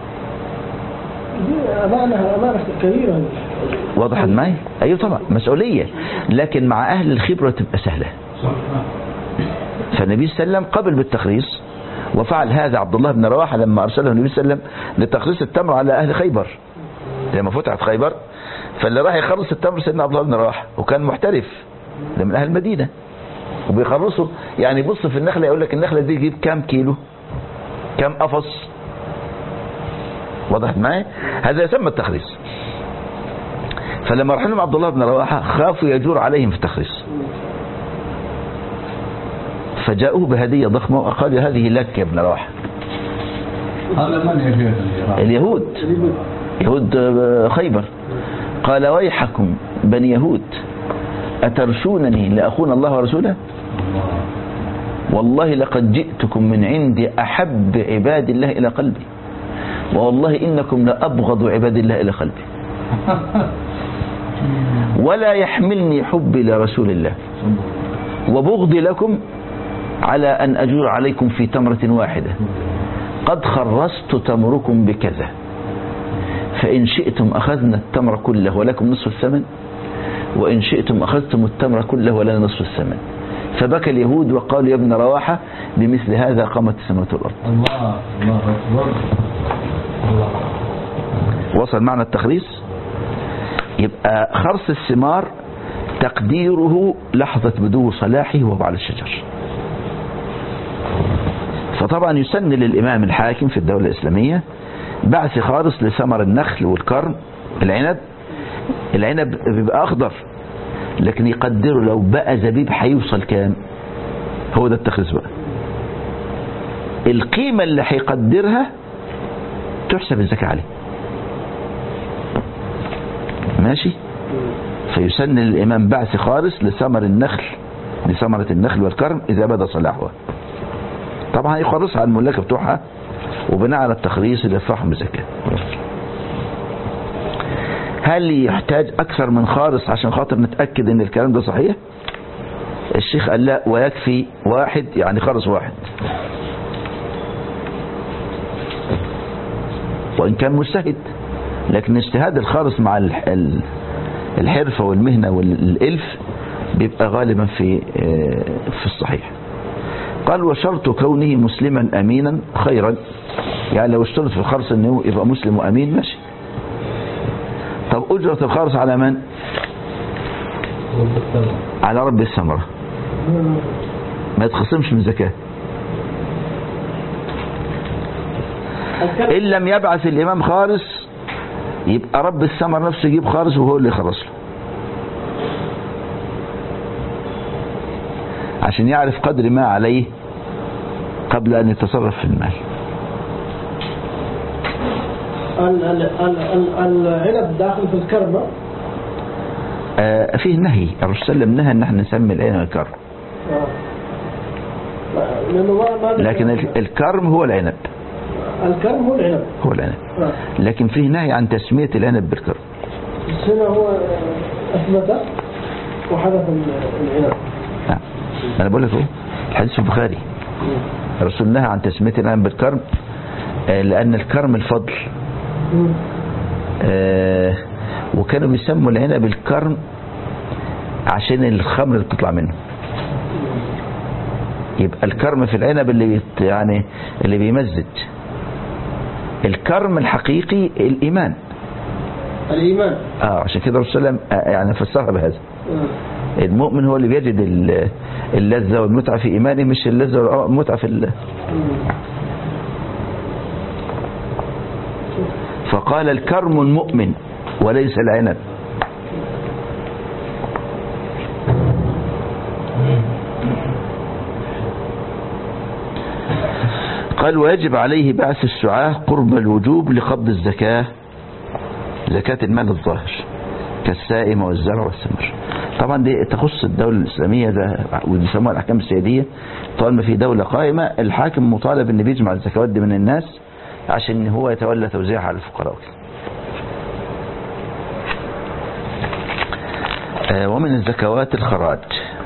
Speaker 3: دي امانه امانه كبيره
Speaker 1: وضحت معي ايوه طبعا مسؤولية لكن مع اهل الخبرة تبقى سهلة فالنبي صلى الله عليه وسلم قبل بالتخريص وفعل هذا عبد الله بن رواحة لما أرسله النبي صلى الله عليه وسلم لتخريص التمر على أهل خيبر لما فتحت خيبر فاللي راح يخلص التمر سيدنا عبد الله بن رواحة وكان محترف ده من أهل المدينة وبيخلصوا يعني بص في النخلة يقول لك النخلة دي تجيب كام كيلو كام قفص وضحت معي هذا يسمى التخريص فلما راح لهم عبد الله بن رواحة خافوا يجور عليهم في التخريص فجاءوه بهدية ضخمة وقالوا هذه لك يا ابن رواحة
Speaker 2: هذا من يا شيخ اللي راح؟
Speaker 1: اليهود يهود آه، خيبر قال ويحكم بني يهود أترشونني لأخون الله ورسوله
Speaker 2: الله
Speaker 1: والله لقد جئتكم من عند أحب عباد الله إلى قلبي والله إنكم لأبغض عباد الله إلى قلبي ولا يحملني حبي لرسول الله وبغضي لكم على أن أجور عليكم في تمرة واحدة قد خرست تمركم بكذا فإن شئتم أخذنا التمر كله ولكم نصف الثمن وإن شئتم أخذتم التمر كله ولنا نصف الثمن فبكى اليهود وقالوا يا ابن رواحة بمثل هذا قامت السماوات والأرض
Speaker 2: الله الله أكبر الله
Speaker 1: وصل معنى التخريص يبقى خرص الثمار تقديره لحظة بدو صلاحه وهو على الشجر فطبعا يسن للإمام الحاكم في الدولة الإسلامية بعث خالص لثمر النخل والكرم العنب العنب بيبقى أخضر لكن يقدره لو بقى زبيب هيوصل كام هو ده التخريص بقى القيمة اللي هيقدرها تحسب الزكاة عليه ماشي فيسن للإمام بعث خالص لثمر النخل لثمرة النخل والكرم إذا بدا صلاحها طبعا يخرصها على الملاك بتوعها وبناء على التخريص اللي يدفعهم بزكاة هل يحتاج أكثر من خالص عشان خاطر نتأكد إن الكلام ده صحيح الشيخ قال لا ويكفي واحد يعني خالص واحد وإن كان مجتهد لكن اجتهاد الخالص مع الح- ال- الحرفة والمهنة والإلف بيبقى غالبا في آه، في الصحيح قال وشرط كونه مسلما أمينا خيرا يعني لو اشترط في الخرص انه يبقى مسلم وأمين ماشي طب أجرة الخرص على من على رب الثمرة ما يتخصمش من زكاة إن لم يبعث الإمام خالص يبقى رب الثمر نفسه يجيب خالص وهو اللي يخلص له عشان يعرف قدر ما عليه قبل أن يتصرف في المال
Speaker 3: ال- ال- ال- ال- العنب داخل في الكرمة
Speaker 1: آه فيه نهي الرسول صلى الله عليه وسلم نهى ان احنا نسمي العين الكرم
Speaker 3: آه. لأنه ما ما
Speaker 1: لكن ال- الكرم هو العنب
Speaker 3: الكرم هو العنب
Speaker 1: هو العنب
Speaker 3: آه.
Speaker 1: لكن فيه نهي عن تسمية العنب بالكرم
Speaker 3: بس هنا هو أثبت وحدث العنب
Speaker 1: نعم انا بقول لك اهو الحديث في البخاري الرسول نهى عن تسمية العنب بالكرم آه لان الكرم الفضل
Speaker 3: مم.
Speaker 1: آه وكانوا بيسموا العنب الكرم عشان الخمر اللي بتطلع منه يبقى الكرم في العنب اللي بيت يعني اللي بيمزج الكرم الحقيقي الإيمان
Speaker 3: الإيمان
Speaker 1: اه عشان كده الرسول صلى الله عليه وسلم آه، يعني فسرها بهذا
Speaker 3: آه.
Speaker 1: المؤمن هو اللي بيجد ال- اللذة والمتعة في إيمانه مش اللذة والمتعة في ال-
Speaker 3: مم.
Speaker 1: فقال الكرم المؤمن وليس العنب قال ويجب عليه بعث السعاة قرب الوجوب لقبض الزكاة زكاة المال الظاهر كالسائم والزرع والثمر طبعا دي تخص الدولة الإسلامية ده ودي يسموها الأحكام السيادية طالما في دولة قائمة الحاكم مطالب إن بيجمع الزكوات دي من الناس عشان هو يتولى توزيعها على الفقراء وكده. آه، ومن الزكوات الخراج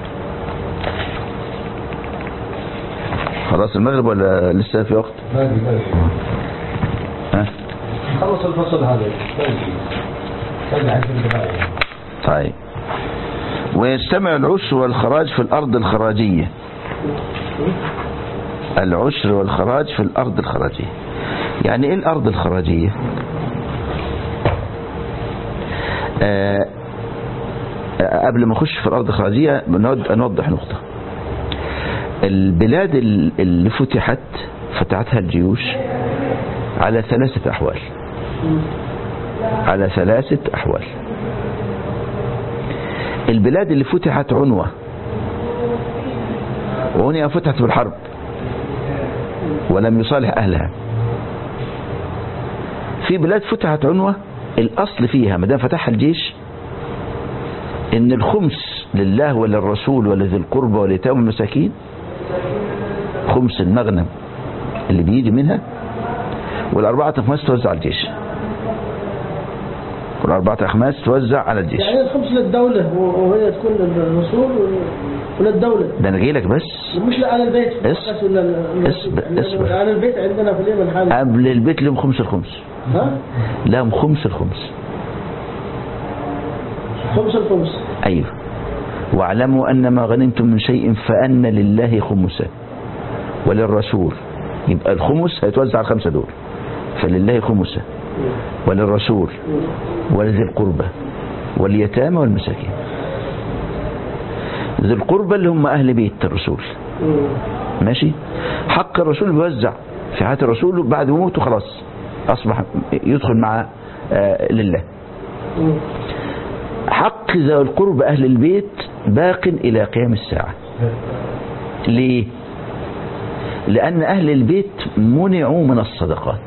Speaker 1: خلاص المغرب ولا لسه في وقت
Speaker 2: باقي باقي
Speaker 1: ها
Speaker 2: خلص الفصل هذا باقي باقي عشر دقائق
Speaker 1: طيب ويجتمع العشر والخراج في الأرض الخراجية العشر والخراج في الأرض الخراجية يعني إيه الأرض الخراجية آه آه، قبل ما نخش في الأرض الخراجية بنود نوضح نقطة البلاد ال- اللي فتحت فتحتها الجيوش على ثلاثة أحوال على ثلاثة أحوال البلاد اللي فتحت عنوة وعنية فتحت بالحرب ولم يصالح أهلها في بلاد فتحت عنوة الأصل فيها ما دام فتحها الجيش إن الخمس لله وللرسول ولذي القربى واليتامى والمساكين خمس المغنم اللي بيجي منها والأربعة أخماس توزع على الجيش والأربعة أخماس توزع على الجيش
Speaker 3: يعني الخمس للدولة وهي تكون للرسول وللدولة
Speaker 1: ده أنا جاي لك بس
Speaker 3: مش لآل البيت
Speaker 1: اس-
Speaker 3: بس ولا ال-
Speaker 1: اسبق-
Speaker 3: يعني
Speaker 1: اسبق.
Speaker 3: آل البيت عندنا في اليمن حاجة
Speaker 1: قبل البيت لهم خمس الخمس
Speaker 3: ها
Speaker 1: لهم خمس الخمس
Speaker 3: خمس الخمس
Speaker 1: أيوه واعلموا أن ما غنمتم من شيء فأن لله خمسه وللرسول يبقى الخمس هيتوزع على الخمسة دول فلله خمسه وللرسول ولذي القربى واليتامى والمساكين ذي القربى اللي هم أهل بيت الرسول ماشي حق الرسول بيوزع في حياة الرسول بعد موته خلاص أصبح يدخل مع آه، لله حق ذوي القرب أهل البيت باق إلى قيام الساعة ليه لأن أهل البيت منعوا من الصدقات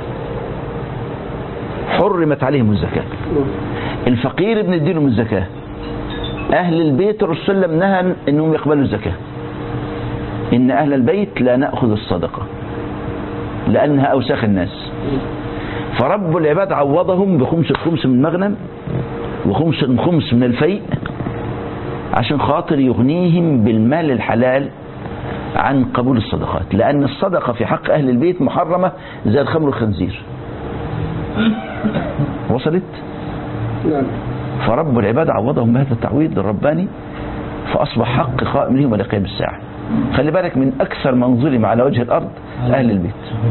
Speaker 1: حرمت عليهم الزكاة الفقير بنديلهم الزكاة أهل البيت الرسول صلى الله عليه وسلم نهى أنهم يقبلوا الزكاة إن أهل البيت لا نأخذ الصدقة لأنها أوساخ الناس فرب العباد عوضهم بخمس الخمس من مغنم وخمس الخمس من الفيء عشان خاطر يغنيهم بالمال الحلال عن قبول الصدقات لأن الصدقة في حق أهل البيت محرمة زي الخمر والخنزير وصلت
Speaker 3: نعم
Speaker 1: فرب العباد عوضهم بهذا التعويض الرباني فأصبح حق قائم لهم إلى قيام الساعة خلي بالك من أكثر من ظلم على وجه الأرض أهل البيت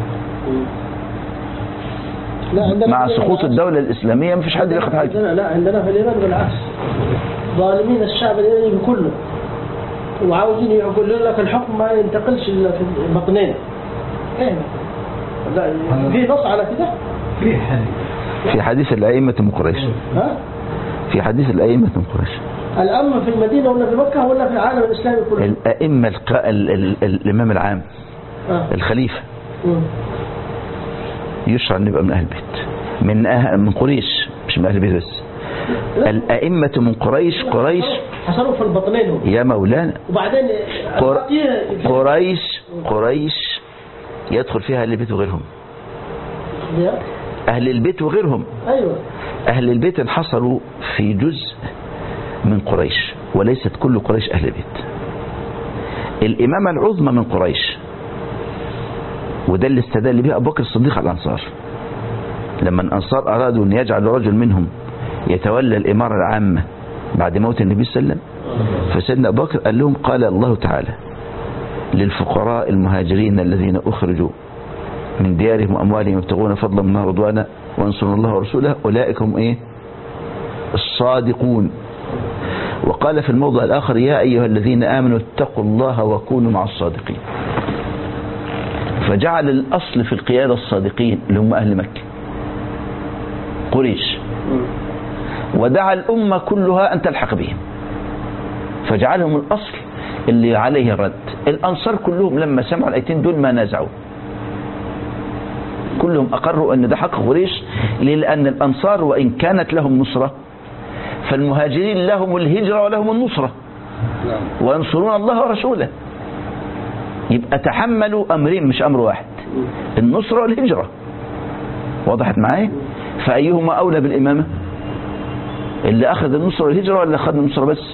Speaker 3: لا عندنا
Speaker 1: مع
Speaker 3: في اليمن
Speaker 1: سقوط
Speaker 3: بالعكس.
Speaker 1: الدولة الإسلامية ما فيش حد ياخد حاجة
Speaker 3: عندنا لا عندنا في اليمن بالعكس ظالمين الشعب اليمني كله وعاوزين يقولون لك الحكم ما ينتقلش الا في البطنين ايه لا في نص على كده
Speaker 2: في حديث
Speaker 1: في حديث الأئمة من قريش
Speaker 3: ها
Speaker 1: في حديث الأئمة من قريش
Speaker 3: الامن في المدينه ولا في مكه ولا في العالم الاسلامي كله
Speaker 1: الأئمة الق... ال... ال... ال... الإمام العام
Speaker 3: ها.
Speaker 1: الخليفة
Speaker 3: مم.
Speaker 1: يشرع أن يبقى من أهل البيت من أهل من قريش مش من أهل البيت بس الأئمة من قريش قريش
Speaker 3: حصلوا في البطنين هم
Speaker 1: يا مولانا
Speaker 3: وبعدين
Speaker 1: قر...
Speaker 3: البقية في-
Speaker 1: قريش قريش يدخل فيها أهل البيت وغيرهم
Speaker 3: يا-
Speaker 1: أهل البيت وغيرهم
Speaker 3: ايوه
Speaker 1: أهل البيت انحصروا في جزء من قريش وليست كل قريش أهل البيت الإمامة العظمى من قريش وده اللي استدل به أبو بكر الصديق على الأنصار لما الأنصار أرادوا أن يجعلوا رجل منهم يتولى الإمارة العامة بعد موت النبي صلى الله عليه وسلم فسيدنا أبو بكر قال لهم قال الله تعالى للفقراء المهاجرين الذين أخرجوا من ديارهم وأموالهم يبتغون فضلا من الله ورضوانا وانصروا الله ورسوله أولئك هم إيه الصادقون وقال في الموضع الآخر يا أيها الذين آمنوا اتقوا الله وكونوا مع الصادقين فجعل الأصل في القيادة الصادقين اللي هم أهل مكة قريش ودعا الأمة كلها أن تلحق بهم فجعلهم الأصل اللي عليه الرد الأنصار كلهم لما سمعوا الآيتين دول ما نازعوا كلهم أقروا أن ده حق قريش ليه؟ لأن الأنصار وإن كانت لهم نصرة فالمهاجرين لهم الهجرة ولهم النصرة وينصرون الله ورسوله يبقى تحملوا أمرين مش أمر واحد النصرة والهجرة وضحت معايا فأيهما أولى بالإمامة اللي أخذ النصرة والهجرة ولا أخذ النصرة بس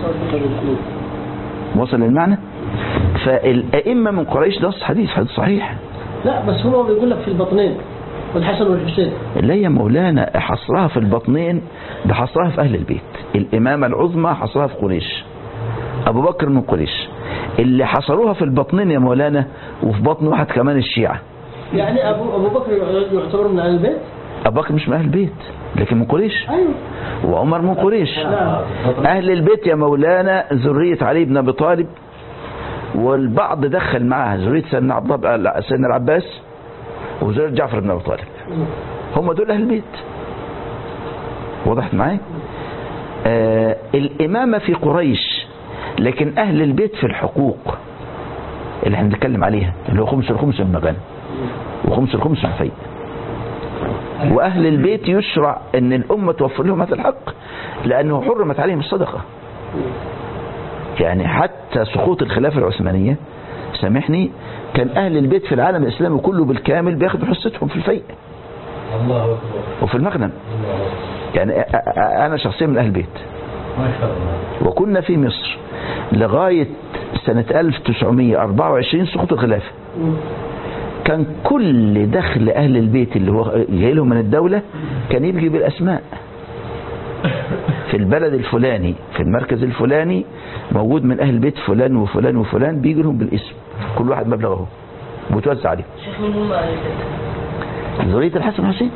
Speaker 1: وصل المعنى فالأئمة من قريش ده حديث حديث صحيح
Speaker 3: لا بس هو بيقول لك في البطنين والحسن والحسين
Speaker 1: لا يا مولانا حصرها في البطنين ده حصرها في أهل البيت الإمامة العظمى حصرها في قريش أبو بكر من قريش اللي حصروها في البطنين يا مولانا وفي بطن واحد كمان الشيعة
Speaker 3: يعني ابو ابو بكر يعتبر من اهل البيت
Speaker 1: أبو بكر مش من أهل البيت لكن من قريش
Speaker 3: ايوه
Speaker 1: وعمر من قريش
Speaker 3: نعم
Speaker 1: أهل البيت يا مولانا ذرية علي بن أبي طالب والبعض دخل معها ذرية سيدنا عبد الله لا، سيدنا العباس وذرية جعفر بن أبي طالب هم دول أهل البيت وضحت معايا آه الإمامة في قريش لكن أهل البيت في الحقوق اللي احنا بنتكلم عليها اللي هو خمس الخمس من المغانم وخمس الخمس من الفيء وأهل البيت يشرع أن الأمة توفر لهم هذا الحق لأنه حرمت عليهم الصدقة يعني حتى سقوط الخلافة العثمانية سامحني كان أهل البيت في العالم الإسلامي كله بالكامل بياخدوا حصتهم في الفيء
Speaker 2: الله أكبر
Speaker 1: وفي المغنم
Speaker 2: الله أكبر
Speaker 1: يعني أ- أ- أنا شخصيا من أهل البيت
Speaker 2: ما شاء الله
Speaker 1: وكنا في مصر لغاية سنة 1924 سقوط الخلافة كان كل دخل أهل البيت اللي هو جاي لهم من الدولة كان يجي بالأسماء في البلد الفلاني في المركز الفلاني موجود من أهل بيت فلان وفلان وفلان بيجي لهم بالاسم كل واحد مبلغه وتوزع عليه
Speaker 4: شيخ من هم أهل البيت؟
Speaker 1: ذرية الحسن والحسين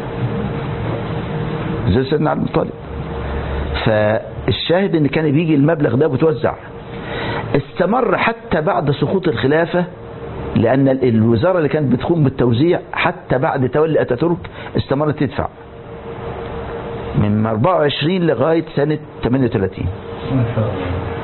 Speaker 1: زي سيدنا عبد المطلب فالشاهد ان كان بيجي المبلغ ده بتوزع استمر حتى بعد سقوط الخلافة لأن ال- الوزارة اللي كانت بتقوم بالتوزيع حتى بعد تولي أتاتورك استمرت تدفع من 24 لغاية سنة 38
Speaker 2: ما شاء الله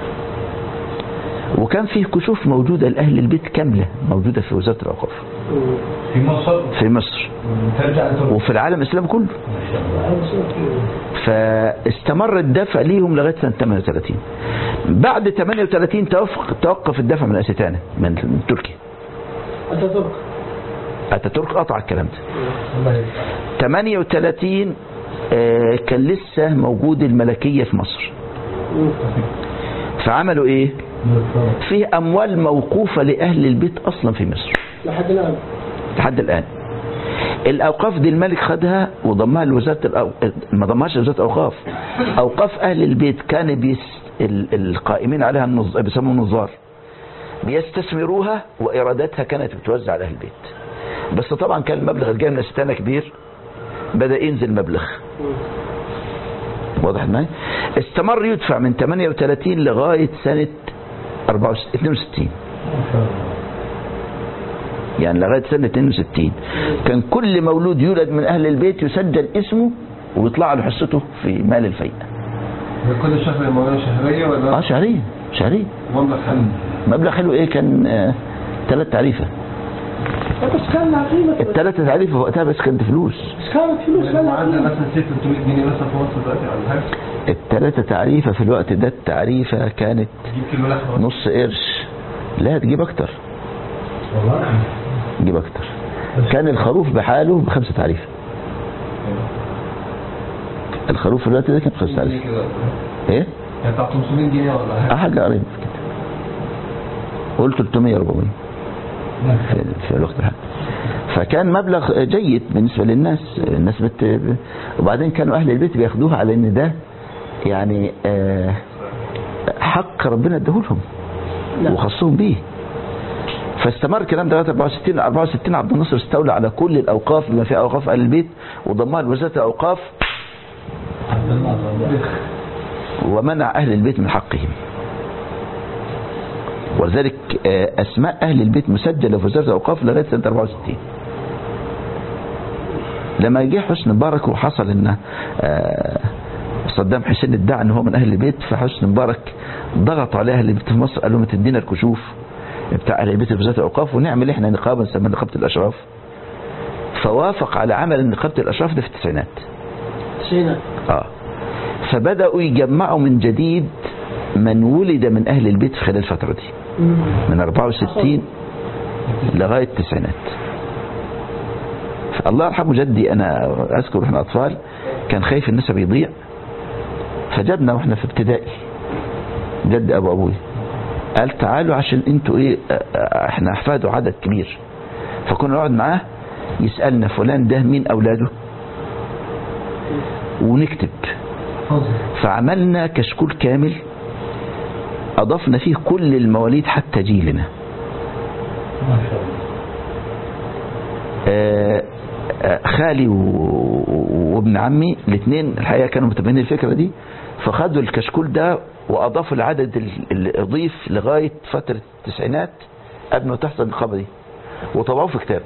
Speaker 1: وكان فيه كشوف موجودة لأهل البيت كاملة موجودة في وزارة الأوقاف
Speaker 2: في مصر
Speaker 1: في مصر
Speaker 2: ترجع لتركيا
Speaker 1: وفي العالم الإسلامي كله
Speaker 2: ما شاء الله
Speaker 1: فاستمر الدفع ليهم لغاية سنة 38 بعد 38 توقف, توقف الدفع من أستانة من من تركيا
Speaker 3: اتاتورك
Speaker 1: أتاتورك قطع الكلام ده
Speaker 2: الله يرحمه
Speaker 1: 38 آه، كان لسه موجود الملكية في مصر فعملوا ايه فيه اموال موقوفة لأهل البيت اصلا في مصر
Speaker 3: لحد الان
Speaker 1: لحد الآن الأوقاف دي الملك خدها وضمها لوزارة الأو... ما ضمهاش لوزارة الأوقاف أوقاف أهل البيت كان بيس... ال... القائمين عليها النظ... بيسموه النظار بيستثمروها وإيراداتها كانت بتوزع على أهل البيت بس طبعا كان المبلغ الجاي من الستانة كبير بدأ ينزل مبلغ واضح معايا استمر يدفع من 38 لغاية سنة 64 62
Speaker 2: ما شاء الله
Speaker 1: يعني لغاية سنة 62 كان كل مولود يولد من أهل البيت يسجل اسمه ويطلع له حصته في مال الفيء
Speaker 5: كل شهر مولانا شهرية
Speaker 1: اه
Speaker 5: ولا
Speaker 1: شهرية شهرية
Speaker 5: مبلغ حلو
Speaker 1: مبلغ حلو ايه كان آه ثلاث تعريفة
Speaker 3: بس كان لها قيمه
Speaker 1: الثلاثة تعريفة وقتها بس كانت فلوس
Speaker 3: بس كانت فلوس كان لها
Speaker 5: معدل
Speaker 3: قيمه
Speaker 5: مثلا 600 جنيه مثلا في مصر دلوقتي ولا حاجة
Speaker 1: الثلاثة تعريفة في الوقت ده التعريفة كانت
Speaker 5: تجيب كيلو لحمة
Speaker 1: نص قرش لا تجيب اكتر
Speaker 2: والله
Speaker 1: تجيب اكتر كان الخروف بحاله بخمسة تعريفة الخروف في الوقت ده كان بخمسة تعريفة
Speaker 5: كده.
Speaker 1: ايه
Speaker 5: يعني بتاع 500 جنيه ولا حاجة
Speaker 1: اه حاجة قريبة كده قول 300 400 في, في الوقت الحالي فكان مبلغ جيد بالنسبة للناس الناس بت... وبعدين كانوا أهل البيت بياخدوها على إن ده يعني آه، حق ربنا اداهولهم وخصهم بيه فاستمر الكلام ده لغايه 64 64 عبد الناصر استولى على كل الاوقاف بما فيها اوقاف اهل البيت وضمها لوزاره الاوقاف
Speaker 2: عبد الناصر
Speaker 1: ومنع أهل البيت من حقهم ولذلك آه، أسماء أهل البيت مسجلة في وزارة الأوقاف لغاية سنة 64 لما جه حسني مبارك وحصل ان آه، صدام حسين ادعى ان هو من اهل البيت فحسني مبارك ضغط على اهل البيت في مصر قال لهم تدينا الكشوف بتاع اهل البيت في وزاره الاوقاف ونعمل احنا نقابه نسميها نقابه الاشراف فوافق على عمل نقابة الأشراف ده في التسعينات
Speaker 3: سينا
Speaker 1: اه فبدأوا يجمعوا من جديد من ولد من أهل البيت في خلال الفترة دي من 64 لغاية التسعينات الله يرحمه جدي أنا أذكر إحنا أطفال كان خايف النسب يضيع فجدنا وإحنا في ابتدائي جد أبو أبوي قال تعالوا عشان انتوا ايه اه، اه، احنا احفاده عدد كبير فكنا نقعد معاه يسألنا فلان ده مين أولاده ونكتب فعملنا كشكول كامل أضفنا فيه كل المواليد حتى جيلنا
Speaker 2: ما شاء الله
Speaker 1: آه، آه، خالي و- و- وابن عمي الاثنين الحقيقة كانوا متبنين الفكرة دي فخدوا الكشكول ده وأضافوا العدد ال- اللي أضيف لغاية فترة التسعينات قبل ما تحصل النقابة دي وطبعوه في كتاب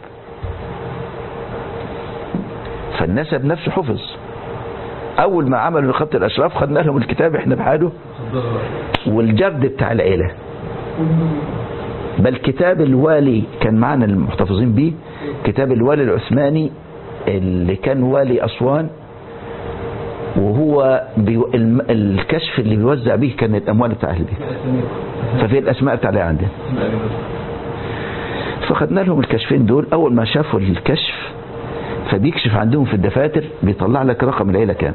Speaker 1: فالنسب نفسه حفظ أول ما عملوا نقابة الأشراف خدنا لهم الكتاب إحنا بحاله والجرد بتاع العيلة بل كتاب الوالي كان معنا المحتفظين به كتاب الوالي العثماني اللي كان والي أسوان وهو بيو... الم... الكشف اللي بيوزع به كان الأموال بتاع أهل البيت ففي الأسماء بتاع العيلة عندنا فخدنا لهم الكشفين دول أول ما شافوا الكشف فبيكشف عندهم في الدفاتر بيطلع لك رقم العيلة كام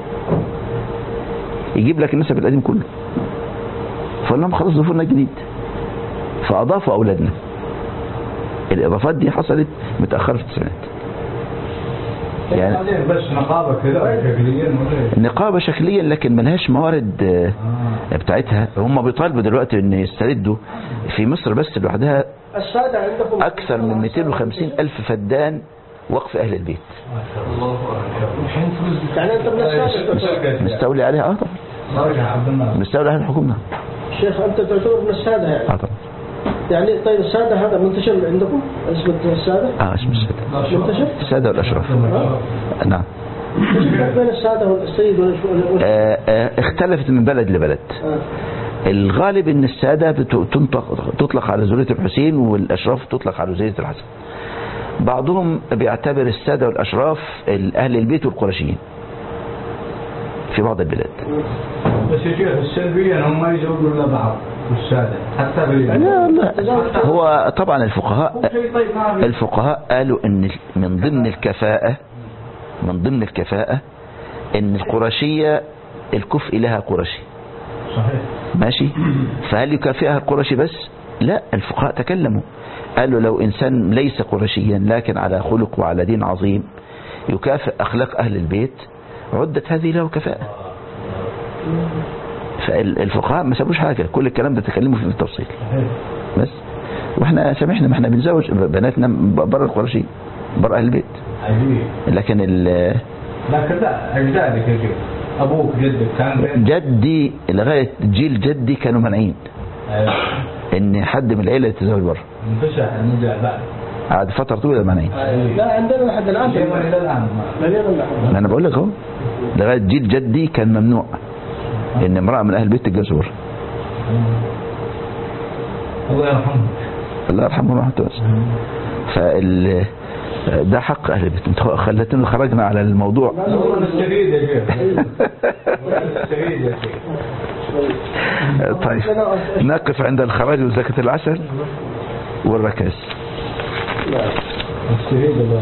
Speaker 1: يجيب لك النسب القديم كله فقال لهم خلاص ضيفوا لنا جديد فأضافوا أولادنا الإضافات دي حصلت متأخرة في التسعينات يعني
Speaker 2: يعني بس نقابة كذا شكليا ولا إيه؟
Speaker 1: نقابة شكليا لكن ملهاش موارد آه،
Speaker 2: آه.
Speaker 1: بتاعتها هم بيطالبوا دلوقتي ان يستردوا في مصر بس لوحدها
Speaker 3: السادة عندكم
Speaker 1: اكثر من 250 الف فدان وقف اهل البيت
Speaker 2: ما شاء الله
Speaker 5: الحين فلوس
Speaker 3: يعني انت من السادة
Speaker 1: مستولي عليها اه طبعا
Speaker 2: درجة عبد الله
Speaker 1: مستولي عليها الحكومة
Speaker 3: شيخ انت تعتبر من السادة يعني
Speaker 1: اه طبعا
Speaker 3: يعني طيب السادة هذا منتشر عندكم اسم السادة
Speaker 1: اه اسم السادة
Speaker 3: منتشر
Speaker 1: السادة والاشراف نعم
Speaker 3: منتشر بين السادة والسيد والش- والش-
Speaker 1: آه آه اختلفت من بلد لبلد
Speaker 3: آه.
Speaker 1: الغالب ان السادة بت- تنطق تطلق على ذرية الحسين والاشراف تطلق على ذرية الحسن بعضهم بيعتبر السادة والاشراف اهل البيت والقرشيين في بعض البلاد
Speaker 2: بس يا شيخ السلبيا هم ما يزوجوا الا بعض والسادة حتى في
Speaker 1: لا لا هو طبعا الفقهاء
Speaker 2: شيء طيب ما في
Speaker 1: الفقهاء قالوا ان من ضمن الكفاءة من ضمن الكفاءة ان القرشية الكفء لها قرشي
Speaker 2: صحيح
Speaker 1: ماشي فهل يكافئها القرشي بس لا الفقهاء تكلموا قالوا لو إنسان ليس قرشيا لكن على خلق وعلى دين عظيم يكافئ أخلاق أهل البيت عدت هذه له كفاءة فالفقهاء ما سابوش حاجة كل الكلام ده تكلموا فيه بالتفصيل
Speaker 2: صحيح
Speaker 1: بس واحنا سامحنا ما احنا بنزوج بناتنا بره القرشي بره أهل البيت
Speaker 2: عجيب
Speaker 1: لكن ال-
Speaker 2: لكن لا اجدادك يا شيخ ابوك جدك كان بين
Speaker 1: جدي لغاية جيل جدي كانوا مانعين
Speaker 2: أيوة.
Speaker 1: ان حد من العيلة يتزوج بره
Speaker 2: انفسح المدة بعد
Speaker 1: قعد فترة طويلة مانعين
Speaker 3: لا عندنا لحد الآن
Speaker 2: شيء الى الان ما-
Speaker 3: لا لا
Speaker 1: ما انا بقول لك اهو لغايه جيل جدي كان ممنوع ان امراه من اهل البيت تتجوز بره
Speaker 2: الله يرحمه
Speaker 1: الله يرحمه ورحمته واسعه فال ده حق اهل البيت انت خلتنا خرجنا على الموضوع
Speaker 2: والله نستفيد يا شيخ نستفيد يا شيخ
Speaker 1: طيب نقف عند الخراج وزكاة العسل والركاز
Speaker 2: نستفيد الله